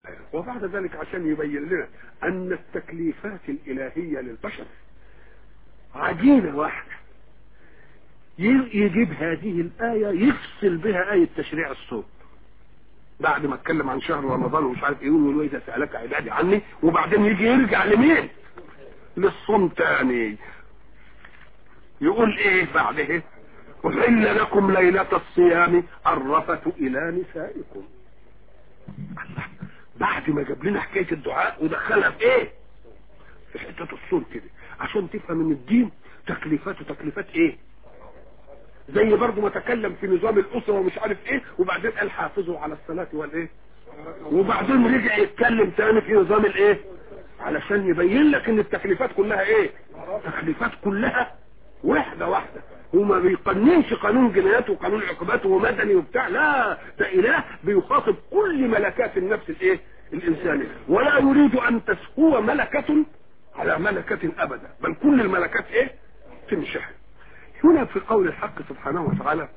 وبعد ذلك عشان يبين لنا ان التكليفات الالهيه للبشر عجينه واحده يجيب هذه الايه يفصل بها ايه تشريع الصوم بعد ما اتكلم عن شهر رمضان ومش عارف ايه يقول واذا سالك عبادي عني وبعدين يجي يرجع لمين للصوم تاني يقول ايه بعده احل لكم ليله الصيام الرفث الى نسائكم الله بعد ما جاب لنا حكايه الدعاء ودخلها في ايه في حته الصوم كده عشان تفهم ان الدين تكليفاته تكليفات ايه زي برضه ما تكلم في نظام الاسره ومش عارف ايه وبعدين قال حافظوا على الصلاه والايه وبعدين رجع يتكلم تاني في نظام الايه علشان يبين لك ان التكليفات كلها ايه تكليفات كلها واحده واحده وما بيقننش قانون جنايات وقانون عقوبات ومدني وبتاع لا ده اله بيخاطب كل ملكات النفس الايه الانسانيه ولا يريد ان تسهو ملكه على ملكه ابدا بل كل الملكات ايه تنشحن هنا في قول الحق سبحانه وتعالى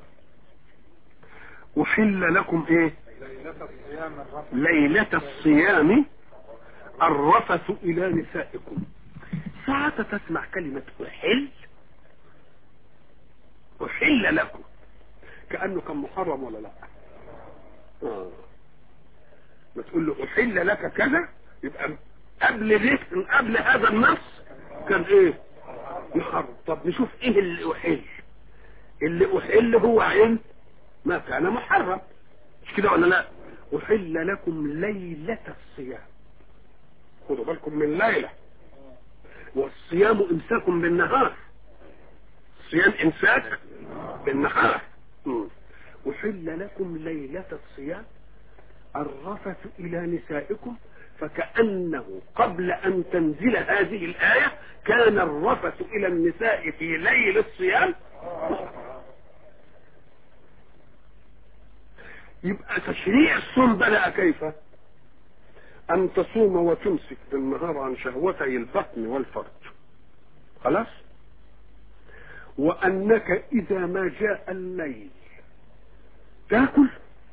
أحل لكم إيه ليلة الصيام الرفث إلى نسائكم ساعة تسمع كلمة أحل أحل لكم كأنه كان محرم ولا لا آه. ما تقول له أحل لك كذا يبقى قبل ذكر قبل هذا النص كان ايه محرم طب نشوف ايه اللي احل اللي احل هو عين ما كان محرم مش كده ولا لا احل لكم ليلة الصيام خدوا بالكم من ليلة والصيام امساك بالنهار الصيام امساك بالنهار مم. احل لكم ليلة الصيام الرفث الى نسائكم فكأنه قبل أن تنزل هذه الآية كان الرفث إلى النساء في ليل الصيام يبقى تشريع الصوم بدأ كيف أن تصوم وتمسك بالنهار عن شهوتي البطن والفرج خلاص وأنك إذا ما جاء الليل تاكل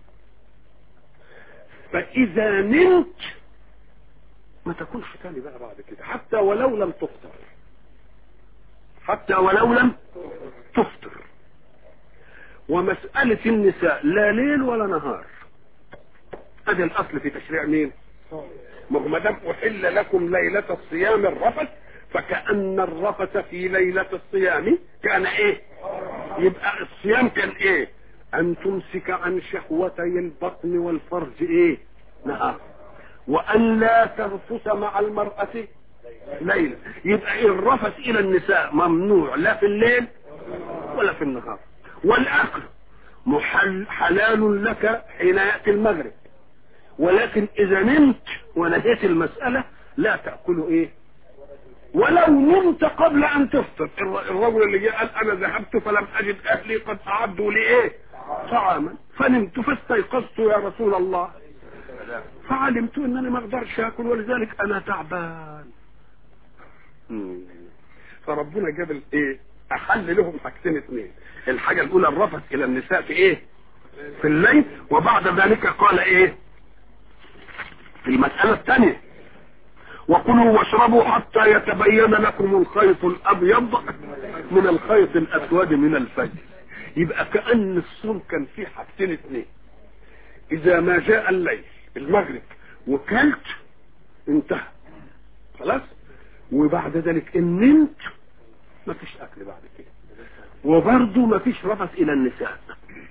فإذا نمت ما تاكلش تاني بقى بعد كده حتى ولو لم تفطر حتى ولو لم تفطر ومسألة النساء لا ليل ولا نهار هذا الأصل في تشريع مين ما هو ما دام أحل لكم ليلة الصيام الرفث فكأن الرفث في ليلة الصيام كان ايه يبقى الصيام كان ايه ان تمسك عن شهوتي البطن والفرج ايه نهار وان لا ترفس مع المرأة ليلا يبقى الرفث الى النساء ممنوع لا في الليل ولا في النهار والاكل محل حلال لك حين يأتي المغرب ولكن اذا نمت ونهيت المسألة لا تأكل ايه ولو نمت قبل ان تفطر الرجل اللي جاء قال انا ذهبت فلم اجد اهلي قد اعدوا لي ايه طعاما فنمت فاستيقظت يا رسول الله فعلمت انني ما اقدرش اكل ولذلك انا تعبان مم. فربنا جاب الايه احل لهم حاجتين اثنين الحاجه الاولى الرفث الى النساء في ايه في الليل وبعد ذلك قال ايه في المساله الثانيه وكلوا واشربوا حتى يتبين لكم الخيط الابيض من الخيط الاسود من الفجر يبقى كأن الصوم كان فيه حاجتين اثنين اذا ما جاء الليل المغرب وكلت انتهى خلاص وبعد ذلك ان نمت ما فيش اكل بعد كده وبرضه ما فيش رفث الى النساء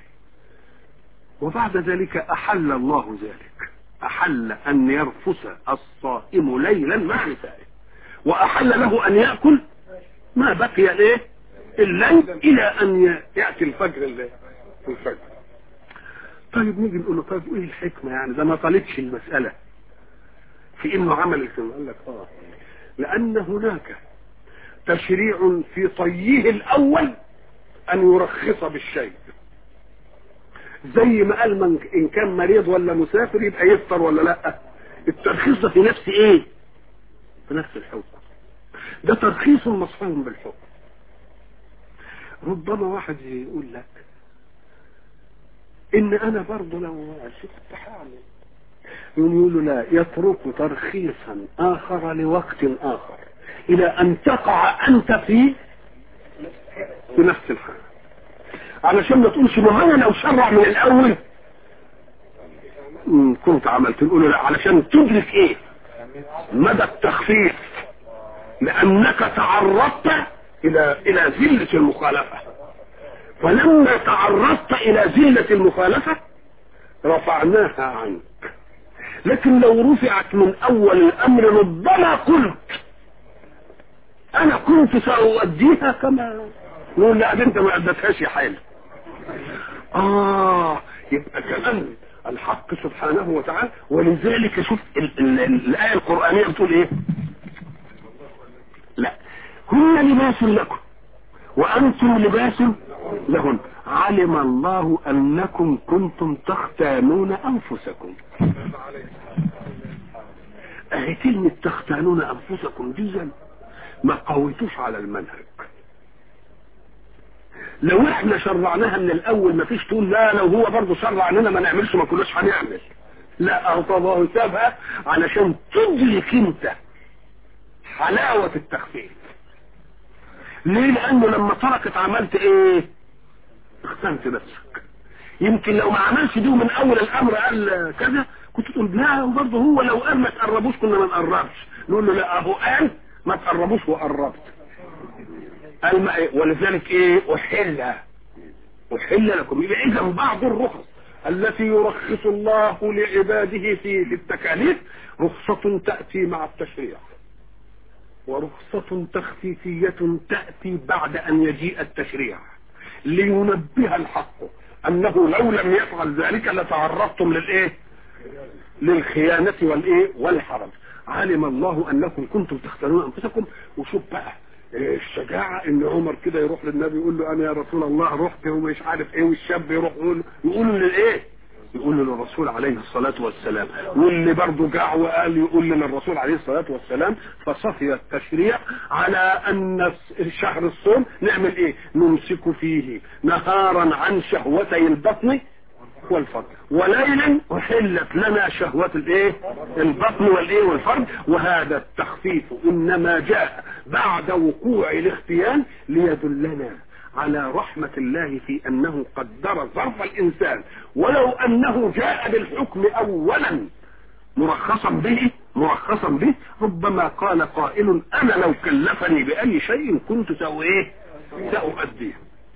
وبعد ذلك احل الله ذلك احل ان يرفس الصائم ليلا مع نسائه واحل له ان ياكل ما بقي الايه الليل الى ان ياتي الفجر الليل الفجر طيب نيجي نقول له طيب ايه الحكمه يعني ده ما طالتش المساله في انه عمل الكلمه قال لك اه لان هناك تشريع في طيه الاول ان يرخص بالشيء زي ما قال من ان كان مريض ولا مسافر يبقى يفطر ولا لا الترخيص ده في نفس ايه في نفس الحكم ده ترخيص مصحوم بالحكم ربما واحد يقول لك ان انا برضه لو كنت هعمل يقول لا يترك ترخيصا آخر لوقت آخر إلى أن تقع أنت في في نفس الحال علشان ما تقولش ما انا لو شرع من الأول كنت عملت نقول لا علشان تدرك ايه مدى التخفيف لأنك تعرضت إلى إلى ذلة المخالفة فلما تعرضت إلى ذلة المخالفة رفعناها عنك لكن لو رفعت من أول الأمر ربما قلت أنا كنت سأؤديها كما نقول لا أنت ما أدتهاش يا حالي آه يبقى كمان الحق سبحانه وتعالى ولذلك شوف الآية القرآنية بتقول إيه لا هن لباس لكم وأنتم لباس لهن علم الله أنكم كنتم تختانون أنفسكم أهي كلمة تختانون أنفسكم دي ما قويتوش على المنهج لو احنا شرعناها من الاول ما فيش تقول لا لو هو برضه شرع اننا ما نعملش ما كناش هنعمل لا اهو طب هو سابها علشان تدرك انت حلاوة التخفيف ليه لانه لما تركت عملت ايه اختنت نفسك يمكن لو ما عملش دي من اول الامر قال كذا كنت تقول لا برضه هو لو قال ما تقربوش كنا ما نقربش نقول له لا اهو قال ما تقربوش وقربت قال ما إيه؟ ولذلك ايه احل احل لكم يبقى اذا بعض الرخص التي يرخص الله لعباده في التكاليف رخصة تأتي مع التشريع ورخصة تخفيفية تأتي بعد أن يجيء التشريع لينبه الحق أنه لو لم يفعل ذلك لتعرضتم للإيه للخيانة والإيه والحرج علم الله أنكم كنتم تختارون أنفسكم وشوف بقى الشجاعة ان عمر كده يروح للنبي يقول له انا يا رسول الله رحت ومش عارف ايه والشاب يروح يقول يقول للايه يقول للرسول عليه الصلاة والسلام واللي برضه جاع وقال يقول للرسول عليه الصلاة والسلام فصفي التشريع على ان شهر الصوم نعمل ايه نمسك فيه نهارا عن شهوتي البطن والفرد وليلا احلت لنا شهوة الايه البطن والايه والفرد وهذا التخفيف انما جاء بعد وقوع الاختيان ليدلنا على رحمة الله في انه قدر ظرف الانسان ولو انه جاء بالحكم اولا مرخصا به مرخصا به ربما قال قائل انا لو كلفني باي شيء كنت سايه ساؤديه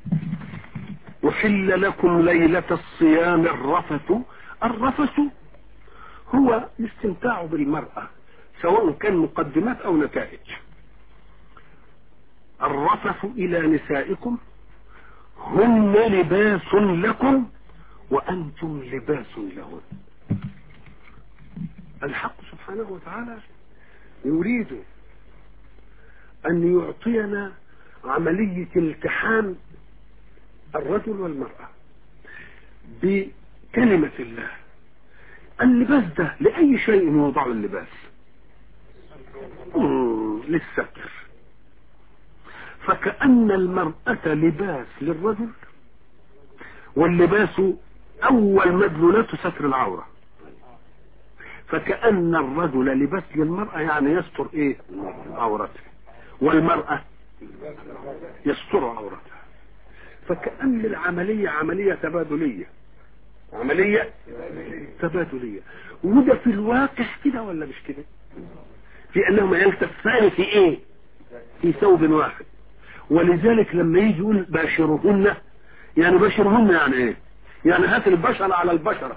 أحل لكم ليلة الصيام الرفث الرفث هو الاستمتاع بالمرأة سواء كان مقدمات أو نتائج الرفث إلى نسائكم هن لباس لكم وأنتم لباس لهن الحق سبحانه وتعالى يريد أن يعطينا عملية التحام الرجل والمرأة بكلمة الله اللباس ده لأي شيء يوضع اللباس للستر فكأن المرأة لباس للرجل واللباس أول مدلولات ستر العورة فكأن الرجل لباس للمرأة يعني يستر ايه عورته والمرأة يستر عورتها فكأن العملية عملية تبادلية عملية تبادلية وده في الواقع كده ولا مش كده في انهما يلتفان في ايه في ثوب واحد ولذلك لما يجي يقول باشرهن يعني باشرهن يعني ايه يعني هات البشرة على البشرة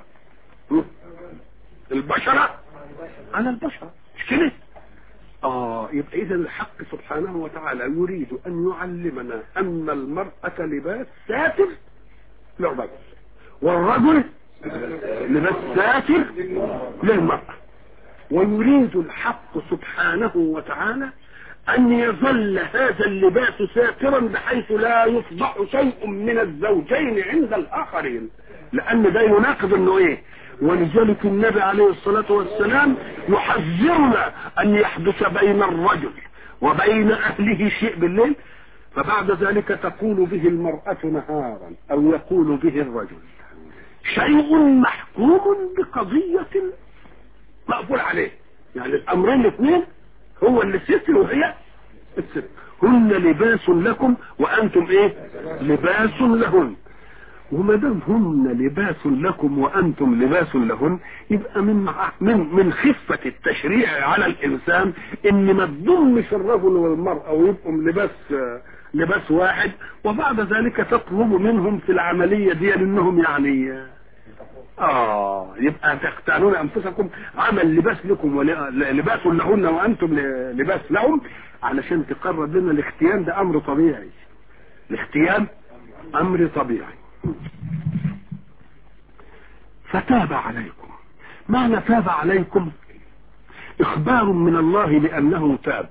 البشرة على البشرة مش كده آه يبقى إذا الحق سبحانه وتعالى يريد أن يعلمنا أن المرأة لباس ساتر للرجل والرجل لباس ساتر للمرأة ويريد الحق سبحانه وتعالى أن يظل هذا اللباس ساترا بحيث لا يفضح شيء من الزوجين عند الآخرين لأن ده يناقض أنه إيه ولذلك النبي عليه الصلاة والسلام يحذرنا أن يحدث بين الرجل وبين أهله شيء بالليل فبعد ذلك تقول به المرأة نهارا أو يقول به الرجل شيء محكوم بقضية مقفول عليه يعني الامرين الاثنين هو اللي الستر وهي الستر هن لباس لكم وانتم ايه لباس لهن وما دام هن لباس لكم وانتم لباس لهن يبقى من من من خفه التشريع على الانسان ان ما تضمش الرجل والمراه ويبقوا لباس لباس واحد وبعد ذلك تطلب منهم في العمليه دي لانهم يعني اه يبقى تختارون انفسكم عمل لباس لكم ولباس لهن وانتم لباس لهم علشان تقرب لنا الاختيان ده امر طبيعي الاختيان امر طبيعي فتاب عليكم معنى تاب عليكم اخبار من الله بانه تاب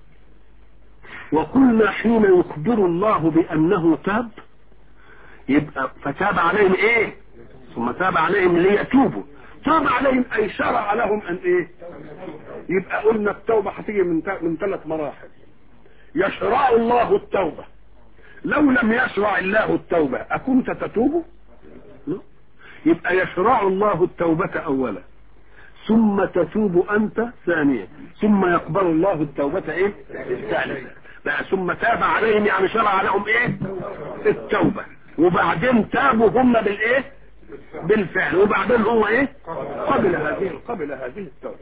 وقلنا حين يخبر الله بانه تاب يبقى فتاب عليهم ايه ثم تاب عليهم ليتوبوا تاب عليهم اي شرع لهم ان ايه يبقى قلنا التوبه هتيجي من من ثلاث مراحل يشرع الله التوبه لو لم يشرع الله التوبه اكنت تتوب يبقى يشرع الله التوبه اولا ثم تتوب انت ثانيا ثم يقبل الله التوبه ايه الثالثه بقى ثم تاب عليهم يعني شرع لهم ايه التوبه وبعدين تابوا هم بالايه بالفعل وبعدين هو ايه قبل هذه قبل هذه التوبه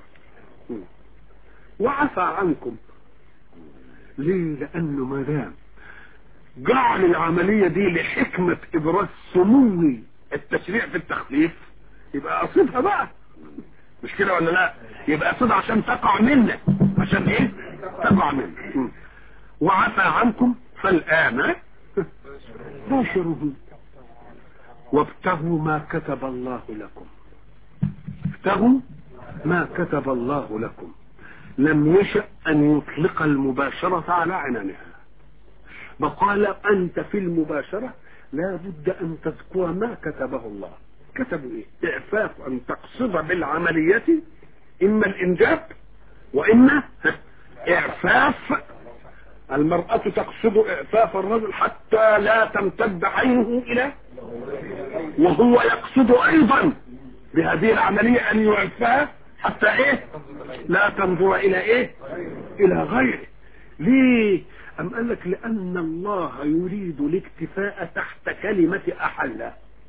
وعفى عنكم ليه لانه ما دام جعل العمليه دي لحكمه ابراز سمو التشريع في التخفيف يبقى قصدها بقى مش كده ولا لا يبقى قصدها عشان تقع منا عشان ايه تقع منا وعفى عنكم فالان باشروه وابتغوا ما كتب الله لكم ابتغوا ما كتب الله لكم لم يشأ أن يطلق المباشرة على عنانها وقال أنت في المباشرة لا بد أن تذكر ما كتبه الله كتبوا إيه إعفاف أن تقصد بالعملية إما الإنجاب وإما إعفاف المرأة تقصد إعفاف الرجل حتى لا تمتد عينه إلى وهو يقصد أيضا بهذه العملية أن يعفها حتى إيه لا تنظر إلى إيه إلى غيره ليه أم قال لك لأن الله يريد الاكتفاء تحت كلمة أحلى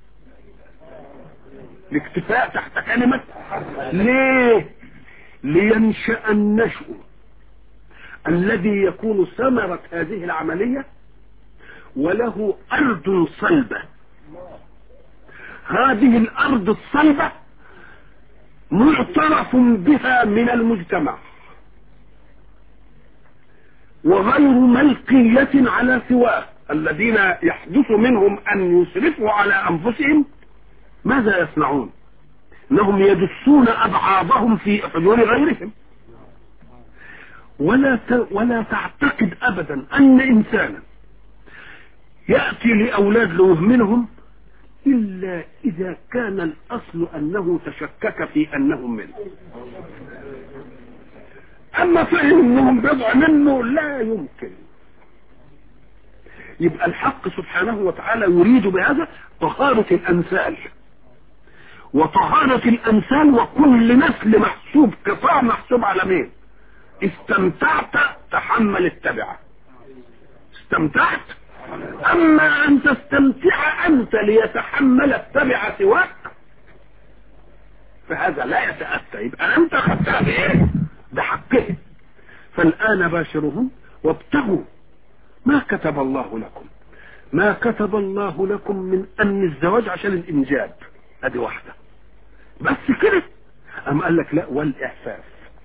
الاكتفاء تحت كلمة ليه لينشأ النشء الذي يكون ثمرة هذه العملية وله أرض صلبة هذه الأرض الصلبة معترف بها من المجتمع وغير ملقية على سواه الذين يحدث منهم أن يسرفوا على أنفسهم ماذا يصنعون انهم يدسون ابعاضهم في حضور غيرهم ولا ت... ولا تعتقد ابدا ان انسانا ياتي لاولاد له منهم الا اذا كان الاصل انه تشكك في انهم منه اما فهم انهم بضع منه لا يمكن يبقى الحق سبحانه وتعالى يريد بهذا طهارة الأمثال وطهارة الأمثال وكل نسل محسوب قطاع محسوب على مين استمتعت تحمل التبعة استمتعت أما أن تستمتع أنت ليتحمل التبعة سواك فهذا لا يتأتى يبقى أنت خدتها بإيه بحقه فالآن باشرهم وابتغوا ما كتب الله لكم ما كتب الله لكم من أن الزواج عشان الإنجاب ادي واحدة بس كده أم قال لك لا والإعفاف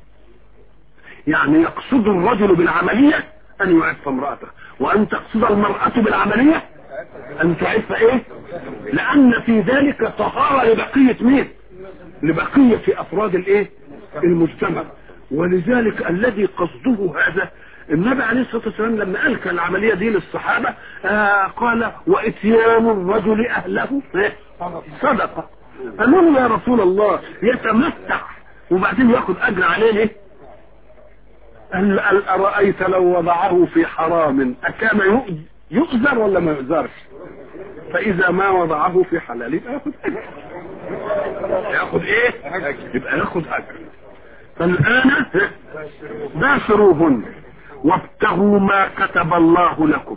يعني يقصد الرجل بالعملية أن يعف امرأته وأن تقصد المرأة بالعملية أن تعف إيه لأن في ذلك طهارة لبقية مين لبقية أفراد الإيه المجتمع ولذلك الذي قصده هذا النبي عليه الصلاة والسلام لما ألقى العملية دي للصحابة آه قال وإتيان الرجل أهله صدقة قالوا يا رسول الله يتمتع وبعدين ياخد أجر عليه ليه قال أرأيت لو وضعه في حرام أكان يؤذر ولا ما يؤذرش فإذا ما وضعه في حلال يبقى ياخد أجر ياخد إيه يبقى ياخد أجر فالآن باشروهن وابتغوا ما كتب الله لكم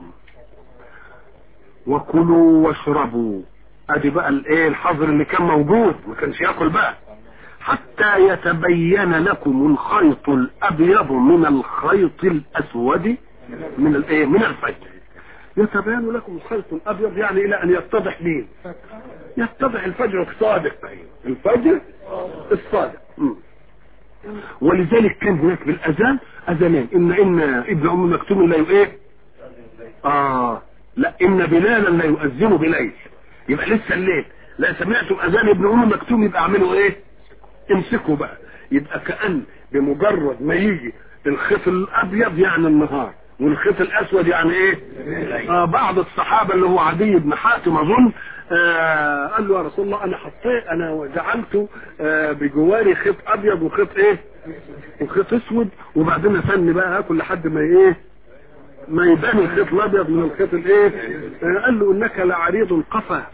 وكلوا واشربوا ادي بقى الايه الحظر اللي كان موجود ما كانش ياكل بقى حتى يتبين لكم الخيط الابيض من الخيط الاسود من الايه من الفجر يتبين لكم الخيط الابيض يعني الى ان يتضح مين يتضح الفجر الصادق الفجر الصادق م. ولذلك كان هناك بالاذان اذانين ان ان ابن ام مكتوم لا ايه اه لا ان بلالا لا يؤذن بليل يبقى لسه الليل لا سمعتم اذان ابن ام مكتوم يبقى اعملوا ايه امسكوا بقى يبقى كأن بمجرد ما يجي الخيط الابيض يعني النهار والخيط الاسود يعني ايه آه بعض الصحابة اللي هو عدي بن حاتم اظن آه قال له يا رسول الله انا حطيت انا جعلت آه بجواري خيط ابيض وخيط ايه وخيط اسود وبعدين استني بقى هاكل لحد ما ايه ما يبان الخيط الابيض من الخيط الايه آه قال له انك لعريض القفا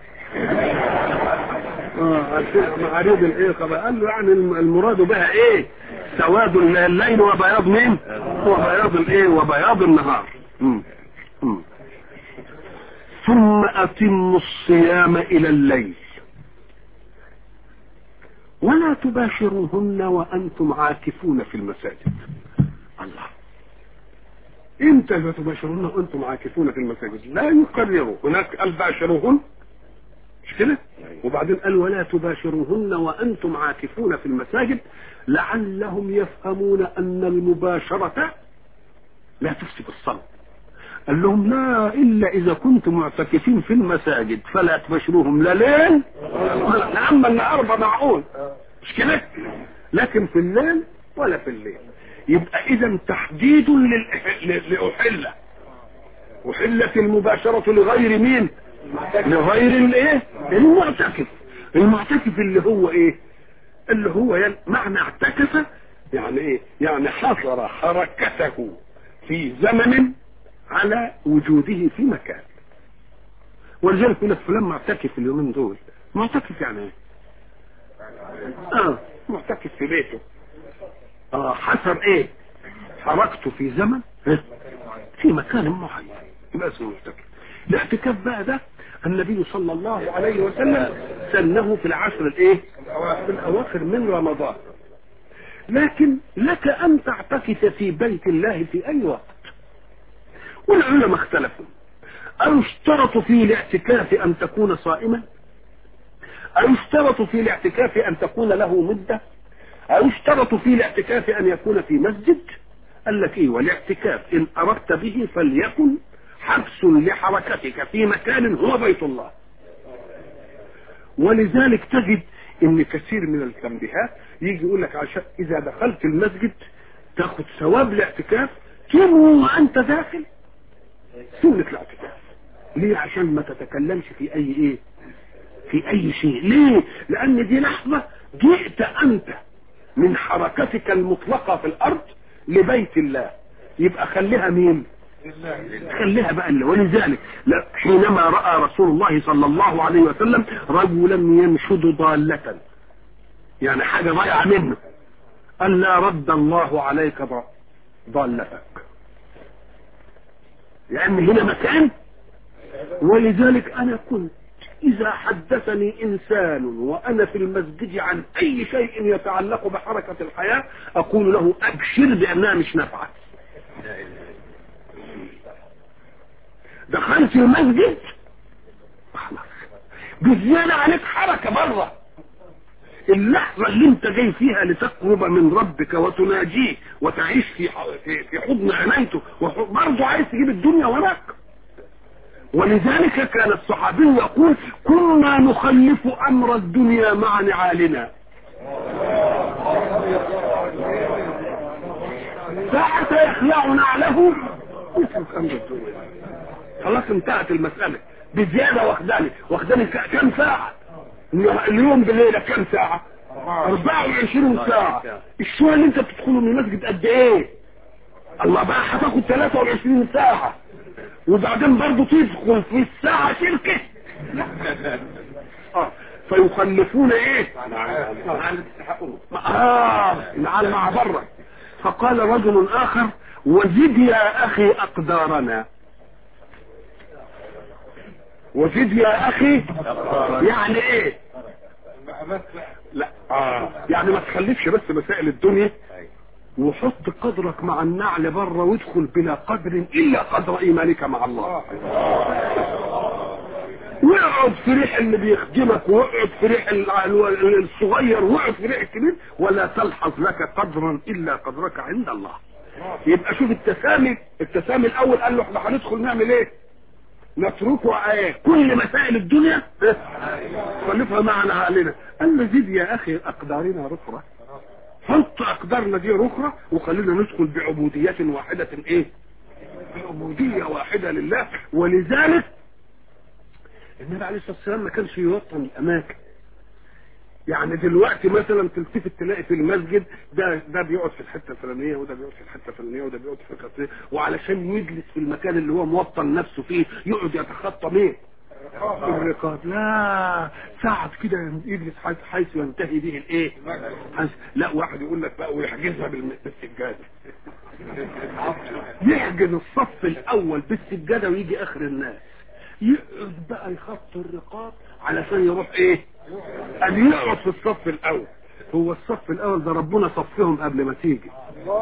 اه عريض الايه قال له يعني المراد بها ايه سواد الليل وبياض مين وبياض الايه وبياض النهار مم. مم. ثم اتموا الصيام الى الليل ولا تباشروهن وانتم عاكفون في المساجد الله امتى لا تباشرون وانتم عاكفون في المساجد لا يقرروا هناك قال باشروهن مش كده وبعدين قال ولا تباشروهن وانتم عاكفون في المساجد لعلهم يفهمون ان المباشرة لا تفسد الصلاة قال لهم لا الا اذا كنتم معتكفين في المساجد فلا تباشروهم لا ليل نعم النهار معقول مش كده لكن في الليل ولا في الليل يبقى اذا تحديد لأحل أحلت المباشرة لغير مين لغير الايه المعتكف المعتكف اللي هو ايه اللي هو يعني معنى اعتكف يعني ايه يعني حصر حركته في زمن على وجوده في مكان ولذلك يقول لك فلان معتكف اليومين دول معتكف يعني ايه اه معتكف في بيته اه حصر ايه حركته في زمن في مكان معين يبقى اسمه معتكف الاعتكاف بقى ده النبي صلى الله عليه وسلم سنه في العشر الايه في الاواخر من رمضان لكن لك ان تعتكف في بيت الله في اي وقت والعلماء اختلفوا او اشترطوا في الاعتكاف ان تكون صائما او اشترطوا في الاعتكاف ان تكون له مدة او اشترطوا في الاعتكاف ان يكون في مسجد قال لك ايه والاعتكاف ان اردت به فليكن حبس لحركتك في مكان هو بيت الله ولذلك تجد ان كثير من التنبيهات يجي يقول لك عشان اذا دخلت المسجد تاخد ثواب الاعتكاف تنوي وانت داخل سنة الاعتكاف ليه عشان ما تتكلمش في اي ايه في اي شيء ليه لان دي لحظة جئت انت من حركتك المطلقة في الارض لبيت الله يبقى خليها مين خليها بقى اللي ولذلك حينما رأى رسول الله صلى الله عليه وسلم رجلا ينشد ضالة يعني حاجة ضيعة منه قال لا رد الله عليك ضالتك لأن هنا مكان ولذلك أنا كنت إذا حدثني إنسان وأنا في المسجد عن أي شيء يتعلق بحركة الحياة أقول له أبشر بأنها مش نافعة دخلت المسجد خلاص بزيادة عليك حركة بره اللحظة اللي انت جاي فيها لتقرب من ربك وتناجيه وتعيش في في, في حضن عنايته برضه عايز تجيب الدنيا وراك ولذلك كان الصحابي يقول كنا نخلف امر الدنيا مع نعالنا ساعة يخلع نعله نترك امر الدنيا خلاص انتهت المسألة بزيادة واخداني واخداني كم ساعة اليوم بالليلة كم ساعة 24 ساعة الشوية اللي انت بتدخله من المسجد قد ايه الله بقى هتاخد 23 ساعة وبعدين برضه تدخل في الساعة شركة اه فيخلفون ايه اه نعم مع بره فقال رجل اخر وزد يا اخي اقدارنا وزد يا اخي يعني ايه لا آه. يعني ما تخلفش بس مسائل الدنيا وحط قدرك مع النعل بره وادخل بلا قدر الا قدر ايمانك مع الله واقعد في ريح اللي بيخدمك واقعد في ريح الصغير واقعد في ريح الكبير ولا تلحظ لك قدرا الا قدرك عند الله يبقى شوف التسامي التسامي الاول قال له احنا هندخل نعمل ايه نتركه ايه كل مسائل الدنيا خلفها معنا عقلنا قال له زيد يا اخي اقدارنا رخرة حط اقدارنا دي رخرة وخلينا ندخل بعبودية واحدة ايه بعبودية واحدة لله ولذلك النبي عليه الصلاة والسلام ما كانش يوطن الاماكن يعني دلوقتي مثلا تلتفت تلاقي في المسجد ده ده بيقعد في الحته الفلانيه وده بيقعد في الحته الفلانيه وده بيقعد في الحته الفلانيه وعلشان يجلس في المكان اللي هو موطن نفسه فيه يقعد يتخطى مين؟ الرقاب لا ساعة كده يجلس حيث ينتهي به الايه حيث لا واحد يقول لك بقى ويحجزها بالسجادة يحجز الصف الاول بالسجادة ويجي اخر الناس يقعد بقى يخط الرقاب علشان يروح ايه ان يقعد في الصف الاول هو الصف الاول ده ربنا صفهم قبل ما تيجي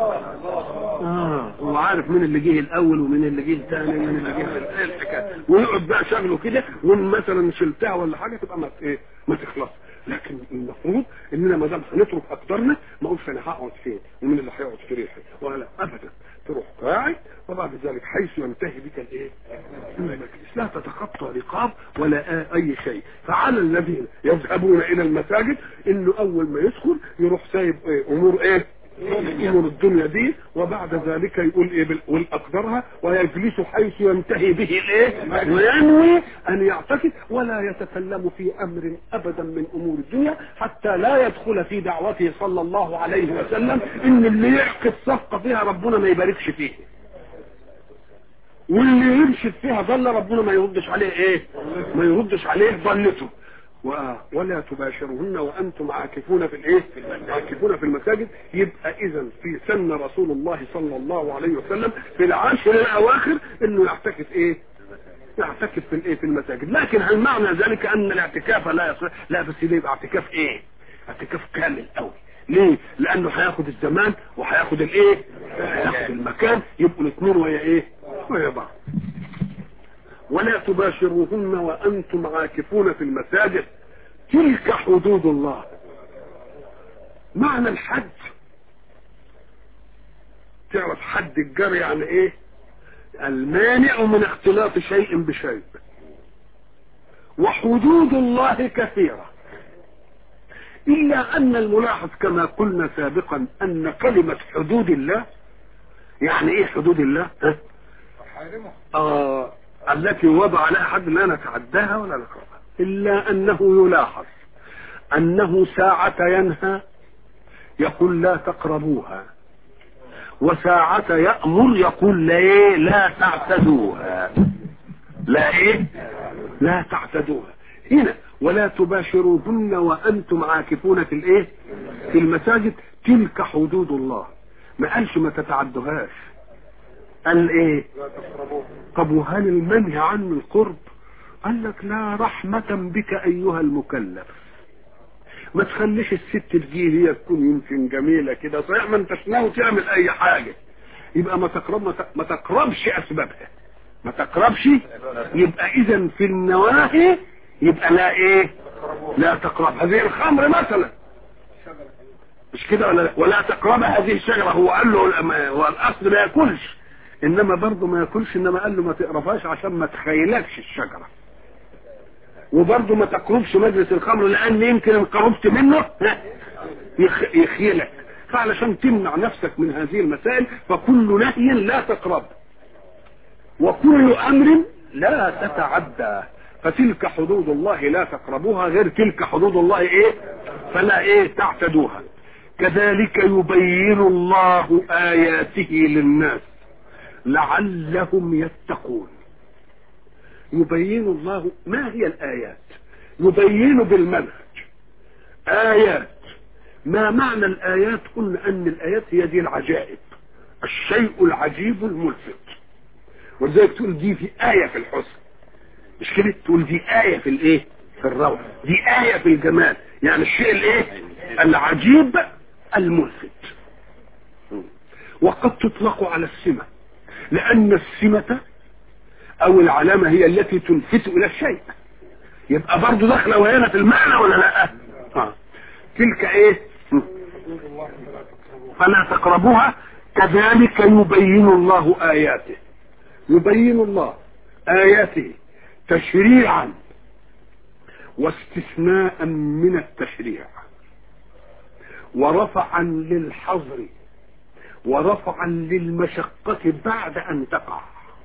اه هو عارف مين اللي جه الاول ومين اللي جه الثاني ومين اللي جه الحكايه ويقعد بقى شغله كده وان مثلا شلتها ولا حاجه تبقى ما ايه ما تخلص لكن المفروض اننا ما دام هنترك اقدارنا ما اقولش انا هقعد فين ومين اللي هيقعد في ريحي ولا ابدا تروح قاعد وبعد ذلك حيث ينتهي بك الايه المجلس لا تتخطى رقاب ولا اي شيء فعلى الذين يذهبون الى المساجد انه اول ما يدخل يروح سايب إيه امور ايه امور الدنيا دي وبعد ذلك يقول ايه والاقدرها ويجلس حيث ينتهي به الايه وينوي ان يعتقد ولا يتكلم في امر ابدا من امور الدنيا حتى لا يدخل في دعوته صلى الله عليه وسلم ان اللي يعقد صفقه فيها ربنا ما يباركش فيه واللي يمشي فيها ضل ربنا ما يردش عليه ايه ما يردش عليه ضلته ولا تباشرهن وانتم عاكفون في الايه عاكفون في المساجد يبقى اذا في سن رسول الله صلى الله عليه وسلم في العشر الاواخر انه يعتكف ايه يعتكف في الايه في المساجد لكن هل معنى ذلك ان الاعتكاف لا يصح لا بس ده يبقى اعتكاف ايه اعتكاف كامل قوي ليه لانه هياخد الزمان وهياخد الايه هياخد المكان يبقوا الاثنين ويا ايه ويا بعض ولا تباشروهن وانتم عاكفون في المساجد تلك حدود الله معنى الحج تعرف حد الجر يعني ايه المانع من اختلاط شيء بشيء وحدود الله كثيرة إلا أن الملاحظ كما قلنا سابقا أن كلمة حدود الله يعني إيه حدود الله؟ ها؟ آه التي وضع لها حد لا نتعداها ولا نقرأها إلا أنه يلاحظ أنه ساعة ينهى يقول لا تقربوها وساعة يأمر يقول لا إيه لا تعتدوها لا إيه لا تعتدوها هنا ولا تباشروهن وأنتم عاكفون في الإيه في المساجد تلك حدود الله ما قالش ما تتعدوهاش قال ايه طب وهل المنهي عن القرب قال لك لا رحمة بك ايها المكلف ما تخليش الست تجي هي تكون يمكن جميلة كده صحيح ما انتش ناوي تعمل اي حاجة يبقى ما تقرب ما تقربش اسبابها ما تقربش يبقى اذا في النواهي يبقى لا ايه لا تقرب هذه الخمر مثلا مش كده ولا ولا تقرب هذه الشجره هو قال له هو الاصل ما ياكلش انما برضه ما ياكلش انما قال له ما تقربهاش عشان ما تخيلكش الشجره وبرضه ما تقربش مجلس الخمر لان يمكن ان قربت منه يخيلك فعلشان تمنع نفسك من هذه المسائل فكل نهي لا تقرب وكل امر لا تتعدى فتلك حدود الله لا تقربوها غير تلك حدود الله ايه فلا ايه تعتدوها كذلك يبين الله اياته للناس لعلهم يتقون يبين الله ما هي الآيات يبين بالمنهج آيات ما معنى الآيات قلنا أن الآيات هي دي العجائب الشيء العجيب الملفت ولذلك تقول دي في آية في الحسن مش كده تقول دي آية في الإيه في الروح دي آية في الجمال يعني الشيء الإيه العجيب الملفت وقد تطلق على السمة لأن السمة أو العلامة هي التي تلفت إلى الشيء يبقى برضه داخلة وهنا في المعنى ولا لا آه. تلك ايه فلا تقربوها كذلك يبين الله آياته يبين الله آياته تشريعا واستثناء من التشريع ورفعا للحظر ورفعا للمشقة بعد أن تقع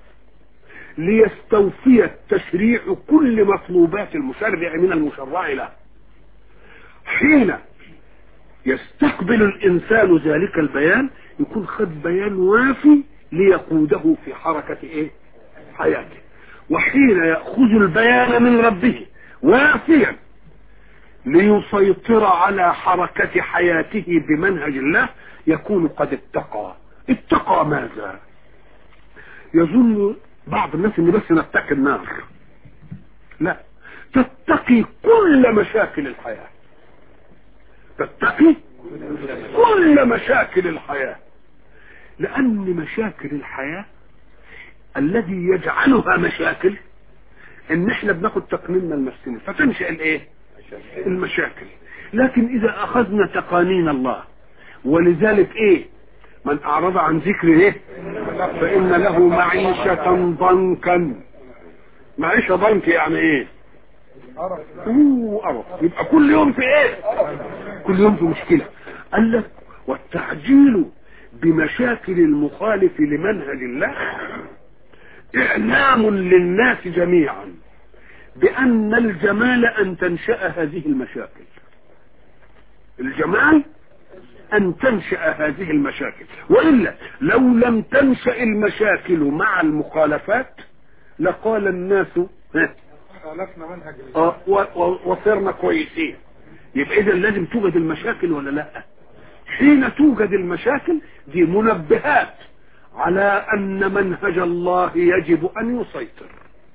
ليستوفي التشريع كل مطلوبات المشرع من المشرع له حين يستقبل الإنسان ذلك البيان يكون خد بيان وافي ليقوده في حركة إيه؟ حياته وحين يأخذ البيان من ربه وافيا ليسيطر على حركة حياته بمنهج الله يكون قد اتقى اتقى ماذا يظن بعض الناس ان بس نتقي النار لا تتقي كل مشاكل الحياة تتقي كل مشاكل الحياة لان مشاكل الحياة الذي يجعلها مشاكل ان احنا بناخد تقنيننا لنفسنا فتنشأ الايه المشاكل لكن اذا اخذنا تقانين الله ولذلك ايه من اعرض عن ذكر ايه فان له معيشة ضنكا معيشة ضنك يعني ايه اوه أرف يبقى كل يوم في ايه كل يوم في مشكلة قال لك والتعجيل بمشاكل المخالف لمنهج الله اعلام للناس جميعا بان الجمال ان تنشأ هذه المشاكل الجمال ان تنشأ هذه المشاكل وإلا لو لم تنشأ المشاكل مع المخالفات لقال الناس خالفنا منهج آه، و- و- وصرنا كويسين يبقى اذا لازم توجد المشاكل ولا لا حين توجد المشاكل دي منبهات على ان منهج الله يجب ان يسيطر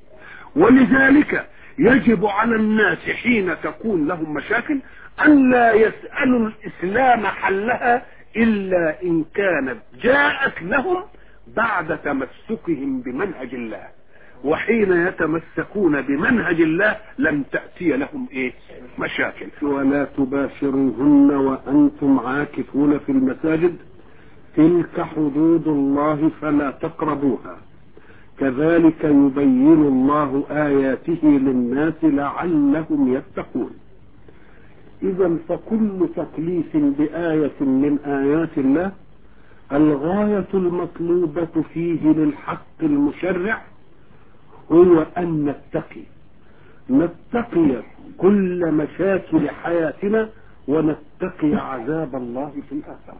ولذلك يجب على الناس حين تكون لهم مشاكل ان لا يسألوا الاسلام حلها الا ان كانت جاءت لهم بعد تمسكهم بمنهج الله وحين يتمسكون بمنهج الله لم تأتي لهم ايه مشاكل ولا تباشروهن وانتم عاكفون في المساجد تلك حدود الله فلا تقربوها كذلك يبين الله آياته للناس لعلهم يتقون إذا فكل تكليف بآية من آيات الله الغاية المطلوبة فيه للحق المشرع هو أن نتقي نتقي كل مشاكل حياتنا ونتقي عذاب الله في الآخرة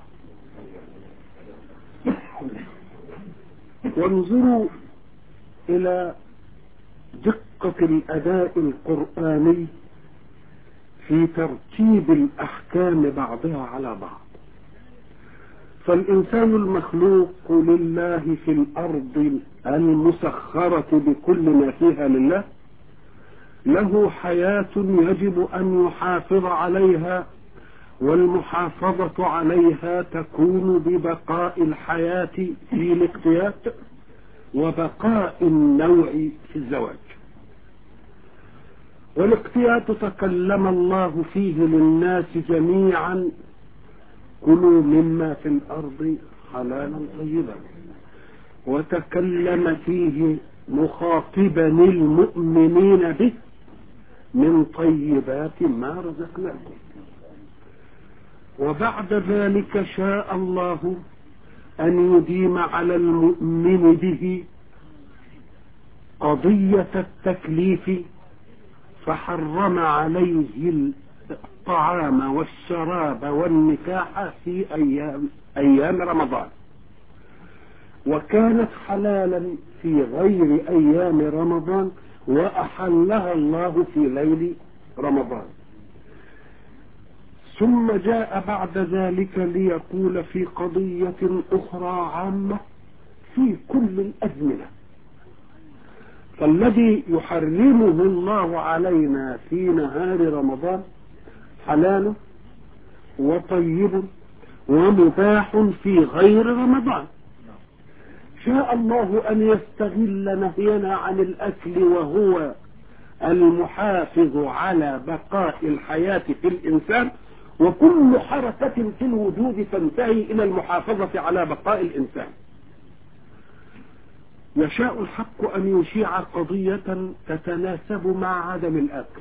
وانظروا إلى دقة الأداء القرآني في ترتيب الأحكام بعضها على بعض فالإنسان المخلوق لله في الأرض المسخرة بكل ما فيها لله له حياة يجب أن يحافظ عليها والمحافظة عليها تكون ببقاء الحياة في الاقتيات وبقاء النوع في الزواج والاقتيات تكلم الله فيه للناس جميعا كلوا مما في الأرض حلالا طيبا وتكلم فيه مخاطبا المؤمنين به من طيبات ما رزقناكم وبعد ذلك شاء الله أن يديم على المؤمن به قضية التكليف فحرم عليه الطعام والشراب والنكاح في أيام أيام رمضان وكانت حلالا في غير أيام رمضان وأحلها الله في ليل رمضان ثم جاء بعد ذلك ليقول في قضية أخرى عامة في كل الأزمنة فالذي يحرمه الله علينا في نهار رمضان حلال وطيب ومباح في غير رمضان شاء الله أن يستغل نهينا عن الأكل وهو المحافظ على بقاء الحياة في الإنسان وكل حركة في الوجود تنتهي إلى المحافظة على بقاء الإنسان يشاء الحق أن يشيع قضية تتناسب مع عدم الأكل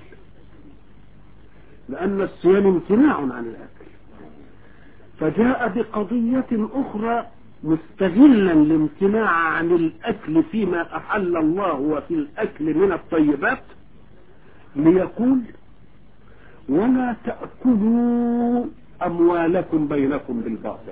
لأن الصيام امتناع عن الأكل فجاء بقضية أخرى مستغلا الامتناع عن الأكل فيما أحل الله وفي الأكل من الطيبات ليقول ولا تأكلوا أموالكم بينكم بالباطل